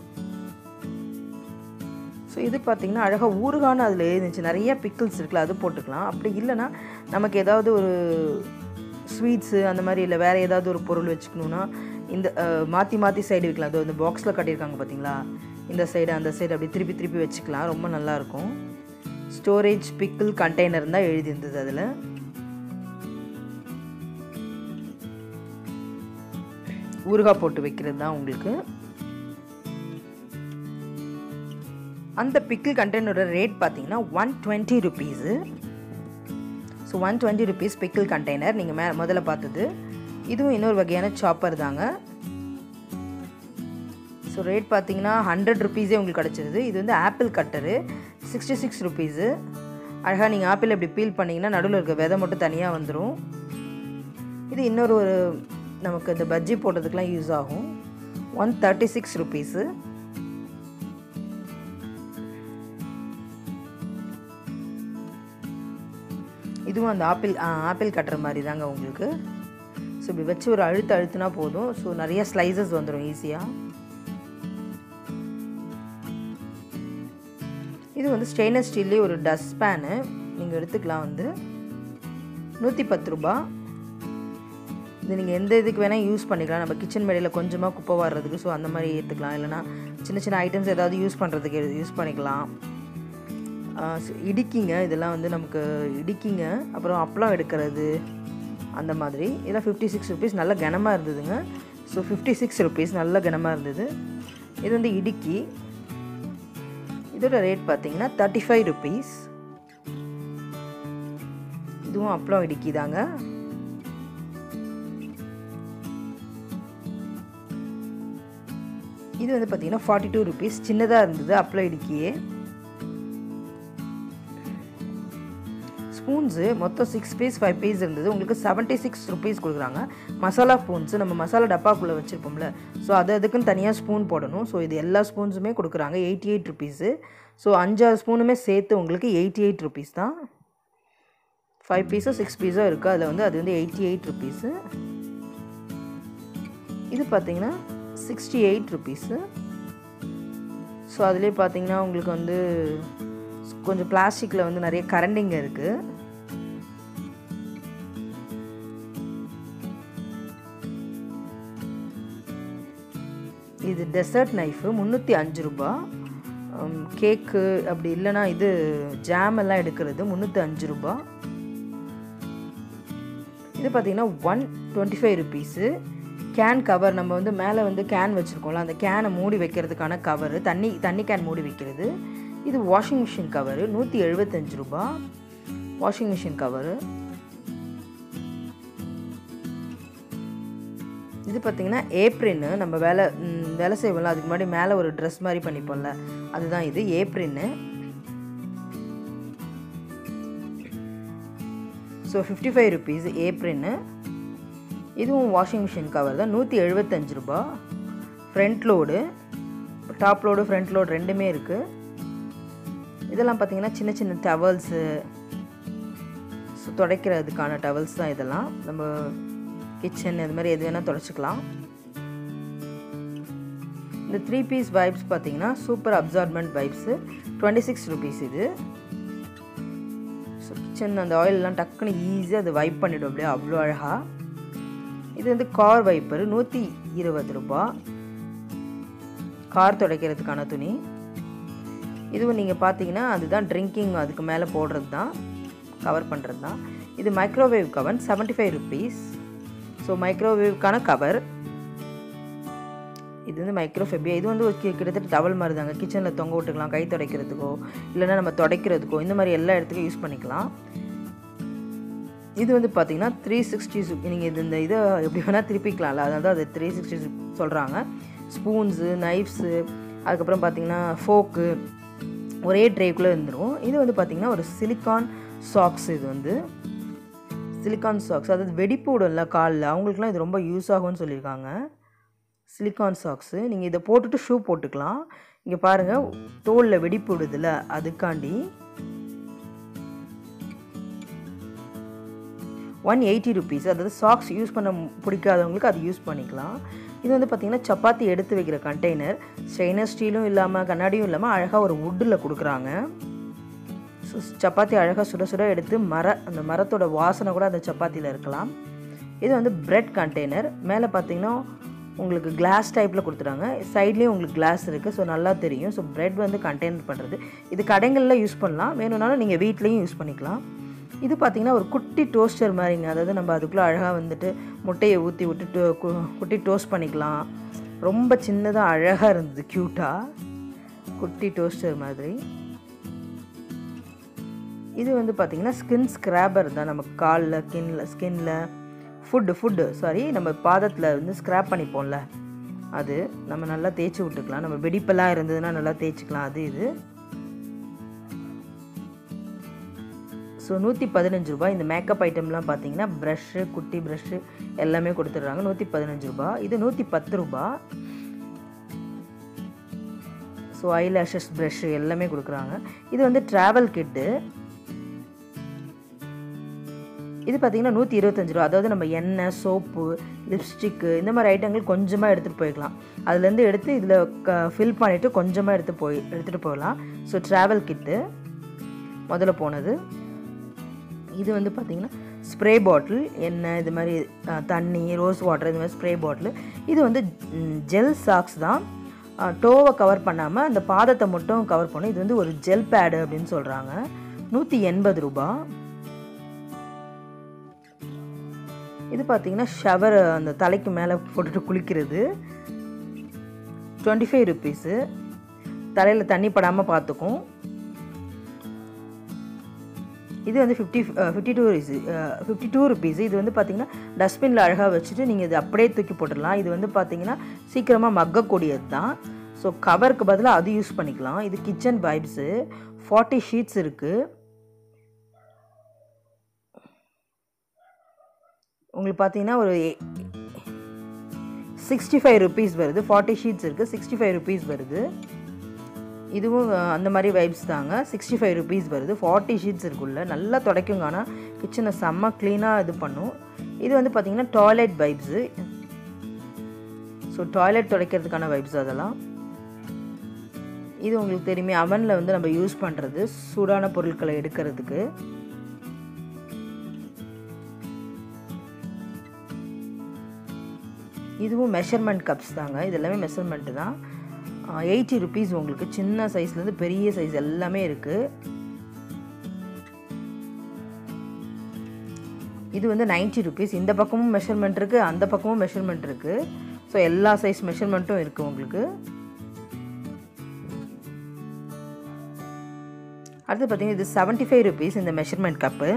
ஸோ இது பார்த்திங்கன்னா அழகாக ஊறுகான அதில் இருந்துச்சு நிறைய பிக்கிள்ஸ் இருக்குல்ல அது போட்டுக்கலாம் அப்படி இல்லைன்னா நமக்கு ஏதாவது ஒரு ஸ்வீட்ஸு அந்த மாதிரி இல்லை வேறு ஏதாவது ஒரு பொருள் வச்சுக்கணுன்னா இந்த மாற்றி மாற்றி சைடு வைக்கலாம் அதோ இந்த பாக்ஸில் கட்டியிருக்காங்க பார்த்தீங்களா இந்த சைடு அந்த சைடு அப்படி திருப்பி திருப்பி வச்சுக்கலாம் ரொம்ப நல்லாயிருக்கும் ஸ்டோரேஜ் பிக்கிள் கண்டெய்னர் தான் எழுதியிருந்தது அதில் ஊறுகாய் போட்டு வைக்கிறது தான் உங்களுக்கு அந்த பிக்கிள் கண்டெய்னரோட ரேட் பார்த்தீங்கன்னா one twenty rupees so one twenty rupees pickle container நீங்கள் மே முதல்ல பார்த்தது இதுவும் இன்னொரு வகையான சாப்பர் தாங்க ஸோ ரேட் பார்த்தீங்கன்னா ஹண்ட்ரட் ருபீஸே உங்களுக்கு கிடச்சிருது இது வந்து apple cutter sixty six rupees அழகாக நீங்கள் ஆப்பிள் இப்படி பீல் பண்ணிங்கன்னா நடுவில் இருக்க விதை மட்டும் தனியாக வந்துடும் இது இன்னொரு ஒரு நமக்கு இந்த பஜ்ஜி போடுறதுக்கெலாம் யூஸ் ஆகும் ஒன் தேர்ட்டி சிக்ஸ் ருபீஸு இதுவும் அந்த ஆப்பிள் ஆப்பிள் கட்டுற மாதிரி தாங்க உங்களுக்கு ஸோ இப்படி வச்சு ஒரு அழுத்து அழுத்துனா போதும் ஸோ நிறைய ஸ்லைசஸ் வந்துடும் ஈஸியாக இது வந்து ஸ்டெயின்லெஸ் ஸ்டீல்லே ஒரு டஸ்ட் பேனு நீங்கள் எடுத்துக்கலாம் வந்து நூற்றி பத்து ரூபா இது நீங்கள் எந்த இதுக்கு வேணால் யூஸ் பண்ணிக்கலாம் நம்ம கிச்சன் மேடையில் கொஞ்சமாக குப்பை வர்றதுக்கு ஸோ அந்த மாதிரி எடுத்துக்கலாம் இல்லைனா சின்ன சின்ன ஐட்டம்ஸ் ஏதாவது யூஸ் பண்ணுறதுக்கு யூஸ் பண்ணிக்கலாம் இடிக்கிங்க இதெல்லாம் வந்து நமக்கு இடிக்கிங்க அப்புறம் அப்பளம் எடுக்கிறது அந்த மாதிரி இதெல்லாம் ஃபிஃப்டி சிக்ஸ் ருபீஸ் நல்ல கனமாக இருந்ததுங்க ஸோ ஃபிஃப்டி சிக்ஸ் ருபீஸ் நல்ல கனமாக இருந்தது இது வந்து இடுக்கி இதோட ரேட் பார்த்தீங்கன்னா தேர்ட்டி ஃபைவ் ருபீஸ் இதுவும் அப்பளம் இடுக்கி தாங்க இது வந்து பார்த்தீங்கன்னா ஃபார்ட்டி டூ ருபீஸ் சின்னதாக இருந்தது அப்பளம் இடுக்கியே ஸ்பூன்ஸு மொத்தம் சிக்ஸ் பீஸ் ஃபைவ் பீஸ் இருந்தது உங்களுக்கு செவன்ட்டி சிக்ஸ் ருபீஸ் கொடுக்குறாங்க மசாலா ஸ்பூன்ஸு நம்ம மசாலா டப்பாக்குள்ளே வச்சுருப்போம்ல ஸோ அது அதுக்குன்னு தனியாக ஸ்பூன் போடணும் ஸோ இது எல்லா ஸ்பூன்ஸுமே கொடுக்குறாங்க எயிட்டி எயிட் ருபீஸு ஸோ அஞ்சாறு ஸ்பூனுமே சேர்த்து உங்களுக்கு எயிட்டி எயிட் ருபீஸ் தான் ஃபைவ் பீஸோ சிக்ஸ் பீஸோ இருக்குது அதில் வந்து அது வந்து எயிட்டி எயிட் ருபீஸு இது பார்த்தீங்கன்னா சிக்ஸ்டி எயிட் ருபீஸு ஸோ அதுலேயே பார்த்தீங்கன்னா உங்களுக்கு வந்து கொஞ்சம் பிளாஸ்டிக்கில் வந்து நிறைய கரண்டிங்க இருக்குது இது டெசர்ட் நைஃபு முந்நூற்றி அஞ்சு ரூபா கேக்கு அப்படி இல்லைனா இது ஜாம் எல்லாம் எடுக்கிறது முந்நூற்றி அஞ்சு ரூபா இது பார்த்தீங்கன்னா one twenty five rupees can cover நம்ம வந்து மேலே வந்து கேன் வச்சுருக்கோம்ல அந்த கேனை மூடி வைக்கிறதுக்கான கவரு தண்ணி தண்ணி கேன் மூடி வைக்கிறது இது வாஷிங் மிஷின் கவரு நூற்றி எழுபத்தஞ்சு ரூபா வாஷிங் மிஷின் கவரு இது பார்த்தீங்கன்னா ஏப்ரின்னு நம்ம வேலை ம், வேலை செய்வோம்ல அதுக்கு முன்னாடி மேலே ஒரு ட்ரெஸ் மாதிரி பண்ணிப்போம்ல அதுதான் இது ஏப்ரின்னு ஸோ ஃபிஃப்டி ஃபைவ் ருபீஸ் ஏப்ரின்னு இதுவும் வாஷிங் மிஷின் கவர் தான் நூற்றி எழுபத்தஞ்சு ரூபா front load top load front load ரெண்டுமே இருக்குது இதெல்லாம் பார்த்தீங்கன்னா சின்ன சின்ன டவல்ஸு ஸோ துடைக்கிறதுக்கான டவல்ஸ் தான் இதெல்லாம் நம்ம கிச்சன் இது மாதிரி எது வேணால் துடைச்சிக்கலாம் இந்த த்ரீ பீஸ் வைப்ஸ் பார்த்தீங்கன்னா super absorbment wipes twenty six rupees இது ஸோ கிச்சன் அந்த ஆயிலெலாம் டக்குன்னு ஈஸியாக அது வைப் பண்ணிடும் அப்படியே அவ்வளோ அழகாக இது வந்து கார் வைப்பர் நூற்றி இருபது ரூபா கார் துடைக்கிறதுக்கான துணி இதுவும் நீங்கள் பார்த்தீங்கன்னா அதுதான் ட்ரிங்கிங் அதுக்கு மேலே போடுறது தான் கவர் பண்ணுறது தான் இது microwave cover seventy five rupees so மைக்ரோவேவ்க்கான கவர் இது வந்து மைக்ரோஃபெபியா இது வந்து ஒரு கி- கிட்டத்தட்ட டவல் மாதிரி தாங்க கிச்சனில் தொங்க விட்டுக்கலாம் கை துடைக்கிறதுக்கோ இல்லைன்னா நம்ம துடைக்கிறதுக்கோ இந்த மாதிரி எல்லா இடத்துக்கும் யூஸ் பண்ணிக்கலாம் இது வந்து பார்த்தீங்கன்னா த்ரீ சிக்ஸ்டி நீங்கள் இது இந்த இதை எப்படி வேணால் திருப்பிக்கலாம்ல அதனால தான் அது த்ரீ சிக்ஸ்டி சொல்கிறாங்க ஸ்பூன்ஸு நைஃப்ஸு அதுக்கப்புறம் பார்த்தீங்கன்னா ஃபோக்கு ஒரே ட்ரேக்குள்ளே இருந்துடும் இது வந்து பார்த்தீங்கன்னா ஒரு சிலிக்கான் சாக்ஸ் இது வந்து சிலிக்கான் சாக்ஸ் அதாவது வெடிப்பு விடும்ல காலில் அவங்களுக்குலாம் இது ரொம்ப யூஸ் ஆகும்னு சொல்லியிருக்காங்க சிலிக்கான் சாக்ஸு நீங்கள் இதை போட்டுட்டு ஷூ போட்டுக்கலாம் இங்கே பாருங்கள் தோலில் வெடிப்பு விடுதுல அதுக்காண்டி ஒன் எயிட்டி ருபீஸ் அதாவது சாக்ஸ் யூஸ் பண்ண மு- பிடிக்காதவங்களுக்கு அது யூஸ் பண்ணிக்கலாம் இது வந்து பார்த்திங்கன்னா சப்பாத்தி எடுத்து வைக்கிற கண்டெய்னர் ஸ்டெயினர் ஸ்டீலும் இல்லாமல் கண்ணாடியும் இல்லாமல் அழகாக ஒரு வுட்டில் கொடுக்குறாங்க ஸோ சப்பாத்தி அழகாக சுட சுட எடுத்து மர அந்த மரத்தோட வாசனை கூட அந்த சப்பாத்தியில் இருக்கலாம் இது வந்து பிரெட் கண்டெய்னர் மேலே பார்த்தீங்கன்னா உங்களுக்கு கிளாஸ் டைப்பில் கொடுத்துறாங்க சைட்லேயும் உங்களுக்கு கிளாஸ் இருக்குது ஸோ நல்லா தெரியும் ஸோ ப்ரெட் வந்து கண்டெயின் பண்ணுறது இது கடைகளில் யூஸ் பண்ணலாம் வேணும்னாலும் நீங்கள் வீட்லேயும் யூஸ் பண்ணிக்கலாம் இது பார்த்திங்கன்னா ஒரு குட்டி டோஸ்டர் மாதிரிங்க அதாவது நம்ம அதுக்குள்ளே அழகாக வந்துட்டு முட்டையை ஊற்றி விட்டு குட்டி டோஸ்ட் பண்ணிக்கலாம் ரொம்ப சின்னதாக அழகாக இருந்தது க்யூட்டாக குட்டி டோஸ்டர் மாதிரி இது வந்து பார்த்திங்கன்னா ஸ்கின் ஸ்க்ராப்பர் தான் நம்ம காலில் ஸ்கின்ல ஸ்கின்ல ஃபுட்டு ஃபுட்டு சாரி நம்ம பாதத்தில் வந்து ஸ்க்ராப் பண்ணிப்போம்ல அது நம்ம நல்லா தேய்ச்சி விட்டுக்கலாம் நம்ம வெடிப்பெல்லாம் இருந்ததுன்னா நல்லா தேய்ச்சிக்கலாம் அது இது ஸோ நூற்றி பதினஞ்சு ரூபாய் இந்த மேக்கப் ஐட்டம்லாம் பார்த்தீங்கன்னா ப்ரஷ்ஷு குட்டி ப்ரஷ்ஷு எல்லாமே கொடுத்துட்றாங்க நூற்றி பதினஞ்சு ரூபாய் இது நூற்றி பத்து ரூபா ஸோ ஐலாஷஸ் ப்ரஷ்ஷு எல்லாமே கொடுக்குறாங்க இது வந்து ட்ராவல் கிட்டு இது பார்த்தீங்கன்னா நூற்றி இருபத்தஞ்சு ரூபா அதாவது நம்ம எண்ணெய் சோப்பு லிப்ஸ்டிக்கு இந்த மாதிரி ஐட்டங்கள் கொஞ்சமாக எடுத்துகிட்டு போய்க்கலாம் அதுலேருந்து எடுத்து இதில் க ஃபில் பண்ணிவிட்டு கொஞ்சமாக எடுத்து போய் எடுத்துகிட்டு போகலாம் ஸோ ட்ராவல் கிட்டு முதல்ல போனது இது வந்து பார்த்திங்கன்னா ஸ்ப்ரே பாட்டில் எண்ணெய் இது மாதிரி அஹ், தண்ணி ரோஸ் வாட்டர் இது மாதிரி ஸ்ப்ரே பாட்டில் இது வந்து ஜெல் சாக்ஸ் தான் டோவை கவர் பண்ணாமல் அந்த பாதத்தை மட்டும் கவர் பண்ணும் இது வந்து ஒரு ஜெல் பேடு அப்படின்னு சொல்கிறாங்க நூற்றி எண்பது ரூபா இது பார்த்தீங்கன்னா ஷவர் அந்த தலைக்கு மேலே போட்டுட்டு குளிக்கிறது டுவெண்ட்டி ஃபைவ் ருபீஸு தலையில் தண்ணி படாமல் பார்த்துக்கும் இது வந்து fifty fifty two fifty two rupees இது வந்து பார்த்தீங்கன்னா டஸ்ட்பினில் அழகாக வச்சுட்டு நீங்கள் இது அப்படியே தூக்கி போட்டுடலாம் இது வந்து பார்த்தீங்கன்னா சீக்கிரமாக மக்கக்கூடியது தான் ஸோ கவருக்கு பதிலாக அது யூஸ் பண்ணிக்கலாம் இது கிச்சன் வைப்ஸு ஃபார்ட்டி ஷீட்ஸ் இருக்குது உங்களுக்கு பார்த்தீங்கன்னா ஒரு சிக்ஸ்டி ஃபைவ் ருபீஸ் வருது ஃபார்ட்டி ஷீட்ஸ் இருக்குது சிக்ஸ்டி ஃபைவ் ருபீஸ் வருது இதுவும் அஹ், அந்த மாதிரி வைப்ஸ் தாங்க சிக்ஸ்டி ஃபைவ் ருபீஸ் வருது ஃபார்ட்டி ஷீட்ஸ் இருக்குள்ள நல்லா துடைக்குங்க ஆனால் கிச்சனை செம்ம க்ளீனாக இது பண்ணும் இது வந்து பார்த்திங்கன்னா டாய்லெட் வைப்ஸு ஸோ டாய்லெட் துடைக்கிறதுக்கான வைப்ஸ் அதெல்லாம் இது உங்களுக்கு தெரியுமே அவனில் வந்து நம்ம யூஸ் பண்ணுறது சூடான பொருட்களை எடுக்கிறதுக்கு இதுவும் மெஷர்மெண்ட் கப்ஸ் தாங்க இது எல்லாமே மெஷர்மெண்ட்டு தான் எயிட்டி ருபீஸ் உங்களுக்கு சின்ன சைஸ்லேருந்து பெரிய சைஸ் எல்லாமே இருக்குது இது வந்து 90 ருபீஸ் இந்த பக்கமும் மெஷர்மெண்ட் இருக்குது அந்த பக்கமும் மெஷர்மெண்ட் இருக்குது ஸோ எல்லா சைஸ் மெஷர்மெண்ட்டும் இருக்குது உங்களுக்கு அடுத்து பார்த்தீங்கன்னா இது 75 ஃபைவ் ருபீஸ் இந்த மெஷர்மெண்ட் கப்பு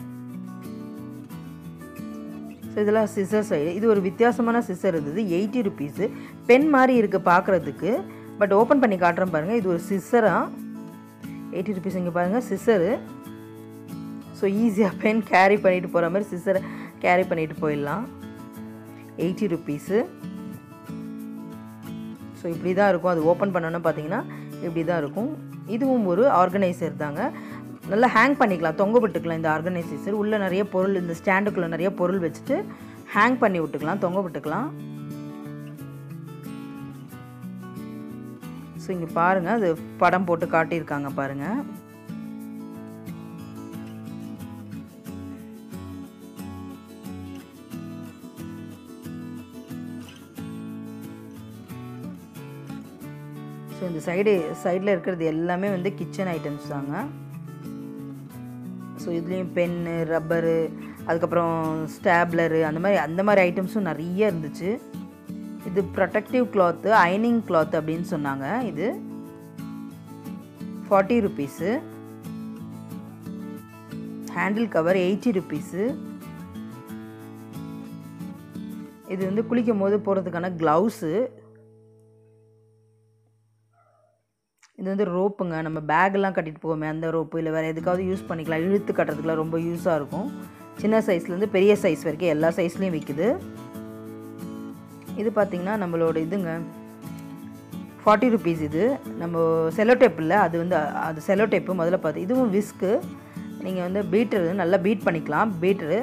ஸோ இதெல்லாம் சிசர் சைடு இது ஒரு வித்தியாசமான சிசர் இருந்தது எயிட்டி ருபீஸு பென் மாதிரி இருக்குது பார்க்குறதுக்கு பட் ஓப்பன் பண்ணி காட்டுறேன் பாருங்கள் இது ஒரு சிசராக எயிட்டி ருபீஸ் இங்கே பாருங்கள் சிசரு ஸோ ஈஸியாக பென் கேரி பண்ணிட்டு போகிற மாதிரி சிசரை கேரி பண்ணிட்டு போயிடலாம் எயிட்டி ருபீஸு ஸோ இப்படி தான் இருக்கும் அது ஓப்பன் பண்ணோன்னு பார்த்தீங்கன்னா இப்படி தான் இருக்கும் இதுவும் ஒரு ஆர்கனைசர் தாங்க நல்லா ஹேங் பண்ணிக்கலாம் தொங்க விட்டுக்கலாம் இந்த ஆர்கனைசேஷர் உள்ளே நிறைய பொருள் இந்த ஸ்டாண்டுக்குள்ளே நிறைய பொருள் வச்சுட்டு ஹேங் பண்ணி விட்டுக்கலாம் தொங்க விட்டுக்கலாம் ஸோ இங்கே பாருங்கள் அது படம் போட்டு காட்டியிருக்காங்க பாருங்கள் ஸோ இந்த சைடு சைடில் இருக்கிறது எல்லாமே வந்து கிச்சன் ஐட்டம்ஸ் தாங்க ஸோ இதுலேயும் பென்னு ரப்பரு அதுக்கப்புறம் ஸ்டாப்லரு அந்த மாதிரி அந்த மாதிரி ஐட்டம்ஸும் நிறைய இருந்துச்சு இது ப்ரொடெக்டிவ் கிளாத்து அயனிங் கிளாத் அப்படின்னு சொன்னாங்க இது forty rupees handle cover eighty rupees இது வந்து குளிக்கும் போது போடுறதுக்கான க்ளவுஸு இது வந்து ரோப்புங்க நம்ம பேக்கெல்லாம் கட்டிட்டு போவோமே அந்த ரோப்பு இல்லை வேறு எதுக்காவது யூஸ் பண்ணிக்கலாம் இழுத்து கட்டுறதுக்குலாம் ரொம்ப யூஸாக இருக்கும் சின்ன சைஸ்லேருந்து பெரிய சைஸ் வரைக்கும் எல்லா சைஸ்லேயும் விற்குது இது பார்த்திங்கன்னா நம்மளோட இதுங்க ஃபார்ட்டி ருபீஸ் இது நம்ம செலோ டேப் இல்லை அது வந்து அ- அது செலோ டேப்பு முதல்ல பார்த்து இதுவும் விஸ்க்கு நீங்கள் வந்து பீட்டரு நல்லா பீட் பண்ணிக்கலாம் பீட்டரு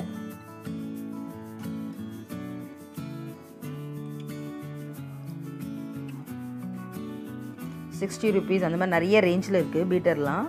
சிக்ஸ்டி ருபீஸ் அந்த மாதிரி நிறைய ரேஞ்சில் இருக்குது பீட்டர்லாம்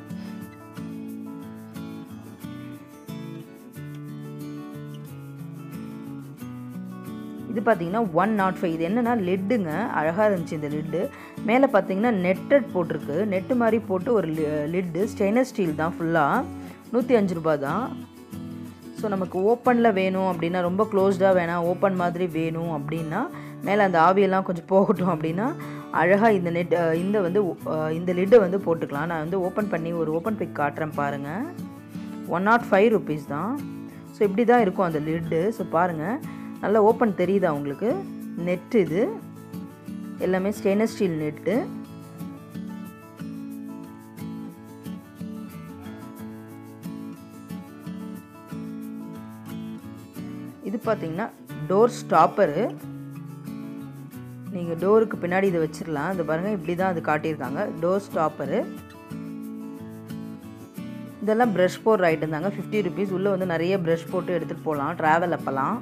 இது இது பார்த்தீங்கன்னா ஒன் நாட் ஃபைவ் இது என்னென்னா லெட்டுங்க அழகாக இருந்துச்சு இந்த லிட்டு மேலே பார்த்தீங்கன்னா நெட்டட் போட்டிருக்கு நெட்டு மாதிரி போட்டு ஒரு லிட்டு ஸ்டெயின்லெஸ் ஸ்டீல் தான் ஃபுல்லாக நூற்றி அஞ்சு ரூபா தான் ஸோ நமக்கு ஓப்பனில் வேணும் அப்படின்னா ரொம்ப க்ளோஸ்டாக வேணாம் ஓப்பன் மாதிரி வேணும் அப்படின்னா மேலே அந்த ஆவியெல்லாம் கொஞ்சம் போகட்டும் அப்படின்னா அழகாக இந்த நெட் இந்த வந்து அஹ், இந்த லிட்டை வந்து போட்டுக்கலாம் நான் வந்து ஓப்பன் பண்ணி ஒரு ஓப்பன் பிக் காட்டுறேன் பாருங்கள் ஒன் நாட் ஃபைவ் ருபீஸ் தான் ஸோ இப்படி தான் இருக்கும் அந்த லிட்டு ஸோ பாருங்கள் நல்லா ஓப்பன் தெரியுதா உங்களுக்கு நெட்டு இது எல்லாமே ஸ்டெயின்லெஸ் ஸ்டீல் நெட்டு இது பார்த்தீங்கன்னா டோர் ஸ்டாப்பரு நீங்கள் டோருக்கு பின்னாடி இதை வச்சிடலாம் இது பாருங்கள் இப்படி தான் அது காட்டியிருக்காங்க டோர் ஸ்டாப்பரு இதெல்லாம் ப்ரஷ் போடுற ஐட்டம் தாங்க ஃபிஃப்டி ருபீஸ் உள்ளே வந்து நிறைய ப்ரஷ் போட்டு எடுத்துகிட்டு போகலாம் ட்ராவல் அப்போலாம்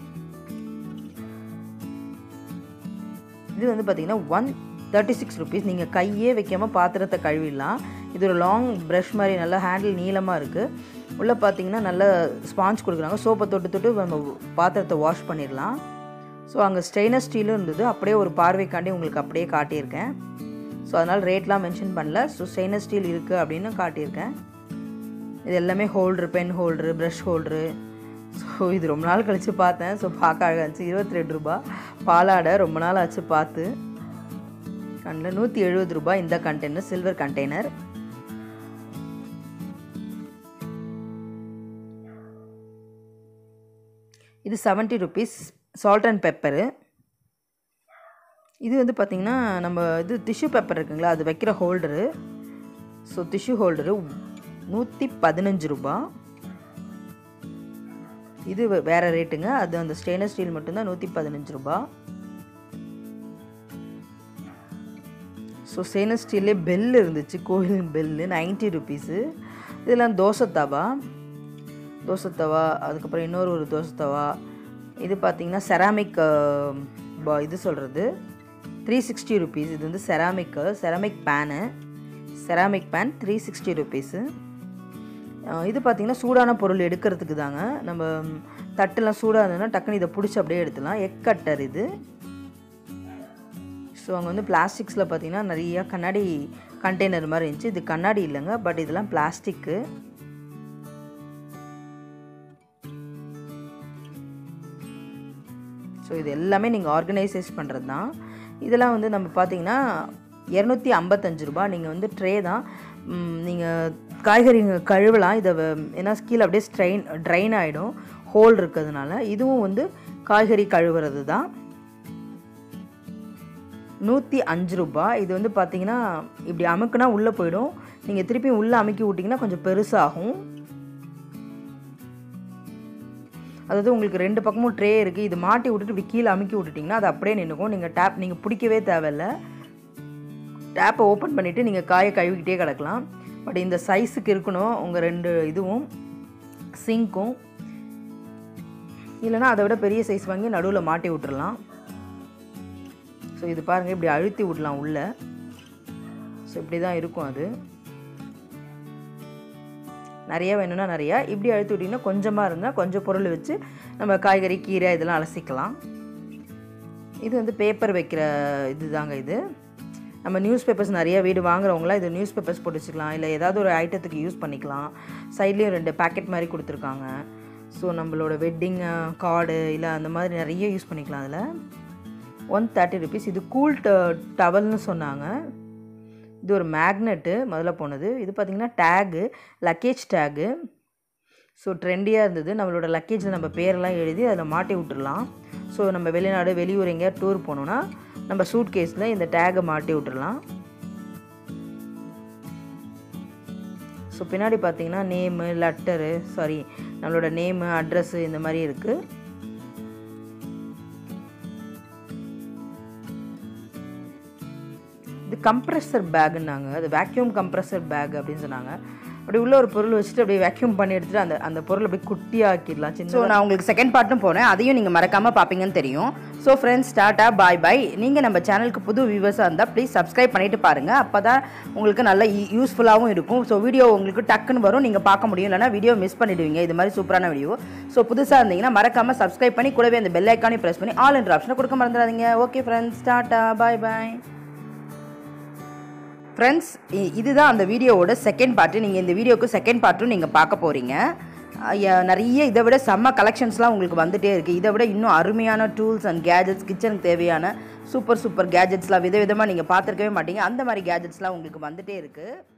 இது வந்து பார்த்தீங்கன்னா ஒன் தேர்ட்டி சிக்ஸ் ருபீஸ் நீங்கள் கையே வைக்காமல் பாத்திரத்தை கழுவிடலாம் இது ஒரு லாங் ப்ரஷ் மாதிரி நல்லா ஹேண்டில் நீளமாக இருக்குது உள்ளே பார்த்தீங்கன்னா நல்ல ஸ்பாஞ்ச் கொடுக்குறாங்க சோப்பை தொட்டு தொட்டு நம்ம பாத்திரத்தை வாஷ் பண்ணிடலாம் ஸோ அங்கே ஸ்டெயின்லெஸ் ஸ்டீலும் இருந்தது அப்படியே ஒரு பார்வைக்காண்டி உங்களுக்கு அப்படியே காட்டியிருக்கேன் ஸோ அதனால் ரேட்லாம் மென்ஷன் பண்ணல ஸோ ஸ்டெயின்லெஸ் ஸ்டீல் இருக்குது அப்படின்னு காட்டியிருக்கேன் இது எல்லாமே holder pen holder brush holder so இது ரொம்ப நாள் கழித்து பார்த்தேன் ஸோ பார்க்க அழகாக இருந்துச்சு இருபத்தி ரெண்டு ரூபா பாலாடை ரொம்ப நாள் ஆச்சு பார்த்து கண்ணில் நூற்றி எழுபது ரூபாய் இந்த கண்டெய்னர் சில்வர் கண்டெய்னர் இது seventy rupees salt and pepper இது வந்து பார்த்திங்கன்னா நம்ம இது டிஷ்யூ பேப்பர் இருக்குங்களா அது வைக்கிற ஹோல்டரு ஸோ டிஷ்யூ ஹோல்டரு நூற்றி பதினஞ்சு ரூபா இது வே- வேற ரேட்டுங்க அது அந்த ஸ்டெயின்லெஸ் ஸ்டீல் மட்டும்தான் நூற்றி பதினஞ்சு ரூபா ஸோ ஸ்டெயின்லெஸ் ஸ்டீல்லே பெல் இருந்துச்சு கோயில் பெல்லு நைன்ட்டி ருபீஸு இதெல்லாம் தோசை தவா தோசை தவா அதுக்கப்புறம் இன்னொரு ஒரு தோசை தவா இது பார்த்தீங்கன்னா செராமிக் இது சொல்கிறது த்ரீ சிக்ஸ்டி ருபீஸ் இது வந்து ceramic ceramic pan ceramic pan three sixty rupees இது பார்த்தீங்கன்னா சூடான பொருள் எடுக்கிறதுக்கு தாங்க நம்ம ம், தட்டுலாம் சூடாக இருந்ததுன்னா டக்குன்னு இதை பிடிச்சி அப்படியே எடுத்துலாம் எக் கட்டர் இது ஸோ அங்கே வந்து பிளாஸ்டிக்ஸில் பார்த்தீங்கன்னா நிறைய கண்ணாடி கண்டெய்னர் மாதிரி இருந்துச்சு இது கண்ணாடி இல்லைங்க பட் இதெல்லாம் பிளாஸ்டிக்கு ஸோ இது எல்லாமே நீங்கள் ஆர்கனைசைஸ் பண்ணுறது தான் இதெல்லாம் வந்து நம்ம பார்த்தீங்கன்னா இரநூத்தி ஐம்பத்தஞ்சு ரூபா நீங்கள் வந்து ட்ரே தான் நீங்கள் காய்கறிங்க கழுவலாம் இதை வ- ஏன்னா கீழே அப்படியே ஸ்ட்ரெயின் ட்ரைன் ஆகிடும் ஹோல் இருக்கிறதுனால இதுவும் வந்து காய்கறி கழுவுறது தான் நூற்றி அஞ்சு ரூபா இது வந்து பார்த்தீங்கன்னா இப்படி அமுக்குனா உள்ளே போயிடும் நீங்கள் திருப்பி உள்ளே அமுக்கி விட்டிங்கன்னா கொஞ்சம் பெருசாகும் அதாவது உங்களுக்கு ரெண்டு பக்கமும் ட்ரே இருக்குது இது மாட்டி விட்டுட்டு இப்படி கீழே அமுக்கி விட்டுட்டிங்கன்னா அது அப்படியே நின்றுக்கும் நீங்கள் டேப் நீங்கள் பிடிக்கவே தேவையில்ல டேப்பை ஓப்பன் பண்ணிவிட்டு நீங்கள் காயை கழுவிக்கிட்டே கிடக்கலாம் பட் இந்த சைஸுக்கு இருக்கணும் உங்கள் ரெண்டு இதுவும் சிங்க்கும் இல்லைன்னா அதை விட பெரிய சைஸ் வாங்கி நடுவில் மாட்டி விட்டுறலாம் ஸோ இது பாருங்கள் இப்படி அழுத்தி விடலாம் உள்ளே ஸோ இப்படி தான் இருக்கும் அது நிறைய வேணும்னா நிறையா இப்படி அழுத்தி விட்டிங்கன்னா கொஞ்சமாக இருந்தால் கொஞ்சம் பொருள் வச்சு நம்ம காய்கறி கீரை இதெல்லாம் அலசிக்கலாம் இது வந்து பேப்பர் வைக்கிற இது தாங்க இது நம்ம நியூஸ் பேப்பர்ஸ் நிறைய வீடு வாங்குறவங்களாம் இது நியூஸ் பேப்பர்ஸ் போட்டு வச்சுக்கலாம் இல்லை ஏதாவது ஒரு ஐட்டத்துக்கு யூஸ் பண்ணிக்கலாம் சைட்லேயும் ரெண்டு பேக்கெட் மாதிரி கொடுத்துருக்காங்க ஸோ நம்மளோட வெட்டிங் கார்டு இல்லை அந்த மாதிரி நிறைய யூஸ் பண்ணிக்கலாம் அதில் ஒன் தேர்ட்டி ருபீஸ் இது கூல் டவல்னு சொன்னாங்க இது ஒரு மேக்னெட்டு முதல்ல போனது இது பார்த்திங்கன்னா டேகு லக்கேஜ் டேகு ஸோ ட்ரெண்டியாக இருந்தது நம்மளோட லக்கேஜில் நம்ம பேரெல்லாம் எழுதி அதில் மாட்டி விட்டுறலாம் ஸோ நம்ம வெளிநாடு வெளியூர் எங்கேயா டூர் போனோன்னா நம்ம சூட் கேஸில் இந்த டேகை மாட்டி விட்டுறலாம் ஸோ பின்னாடி பார்த்தீங்கன்னா நேமு லெட்டரு சாரி நம்மளோட நேமு அட்ரஸ்ஸு இந்த மாதிரி இருக்குது இது கம்ப்ரெசர் பேக்குன்னாங்க அது வேக்யூம் கம்ப்ரெசர் பேக் அப்படின்னு சொன்னாங்க அப்படி உள்ள ஒரு பொருள் வச்சுட்டு அப்படியே வேக்யூம் பண்ணி எடுத்துட்டு அந்த அந்த பொருள் அப்படியே குட்டியாக்கிடலாம் சின்ன ஸோ நான் உங்களுக்கு செகண்ட் பார்ட்டும் போனேன் அதையும் நீங்கள் மறக்காமல் பார்ப்பீங்கன்னு தெரியும் so friends tata bye bye நீங்கள் நம்ம சேனலுக்கு புது வியூவர்ஸாக இருந்தால் ப்ளீஸ் சப்ஸ்கிரைப் பண்ணிட்டு பாருங்கள் அப்போ தான் உங்களுக்கு நல்ல யூஸ்ஃபுல்லாகவும் இருக்கும் ஸோ வீடியோ உங்களுக்கு டக்குன்னு வரும் நீங்கள் பார்க்க முடியும் இல்லைனா வீடியோ மிஸ் பண்ணிடுவீங்க இது மாதிரி சூப்பரான வீடியோ ஸோ புதுசாக இருந்தீங்கன்னா மறக்காமல் சப்ஸ்கிரைப் பண்ணி கூடவே அந்த பெல் ஐக்கானையும் ப்ரெஸ் பண்ணி ஆல் என்ற ஆப்ஷனை கொடுக்க மறந்துடாதீங்க okay friends tata bye bye friends இதுதான் அந்த வீடியோவோட செகண்ட் பார்ட்டு நீங்கள் இந்த வீடியோக்கு செகண்ட் பார்ட்டும் நீங்கள் பார்க்க போகிறீங்க நிறைய இதை விட செம்ம கலெக்ஷன்ஸ்லாம் உங்களுக்கு வந்துட்டே இருக்குது இதை விட இன்னும் அருமையான டூல்ஸ் அண்ட் கேஜெட்ஸ் கிச்சனுக்கு தேவையான சூப்பர் சூப்பர் கேஜெட்ஸ்லாம் வித விதமாக நீங்கள் பார்த்துருக்கவே மாட்டீங்க அந்த மாதிரி கேஜெட்ஸ்லாம் உங்களுக்கு வந்துட்டே இருக்குது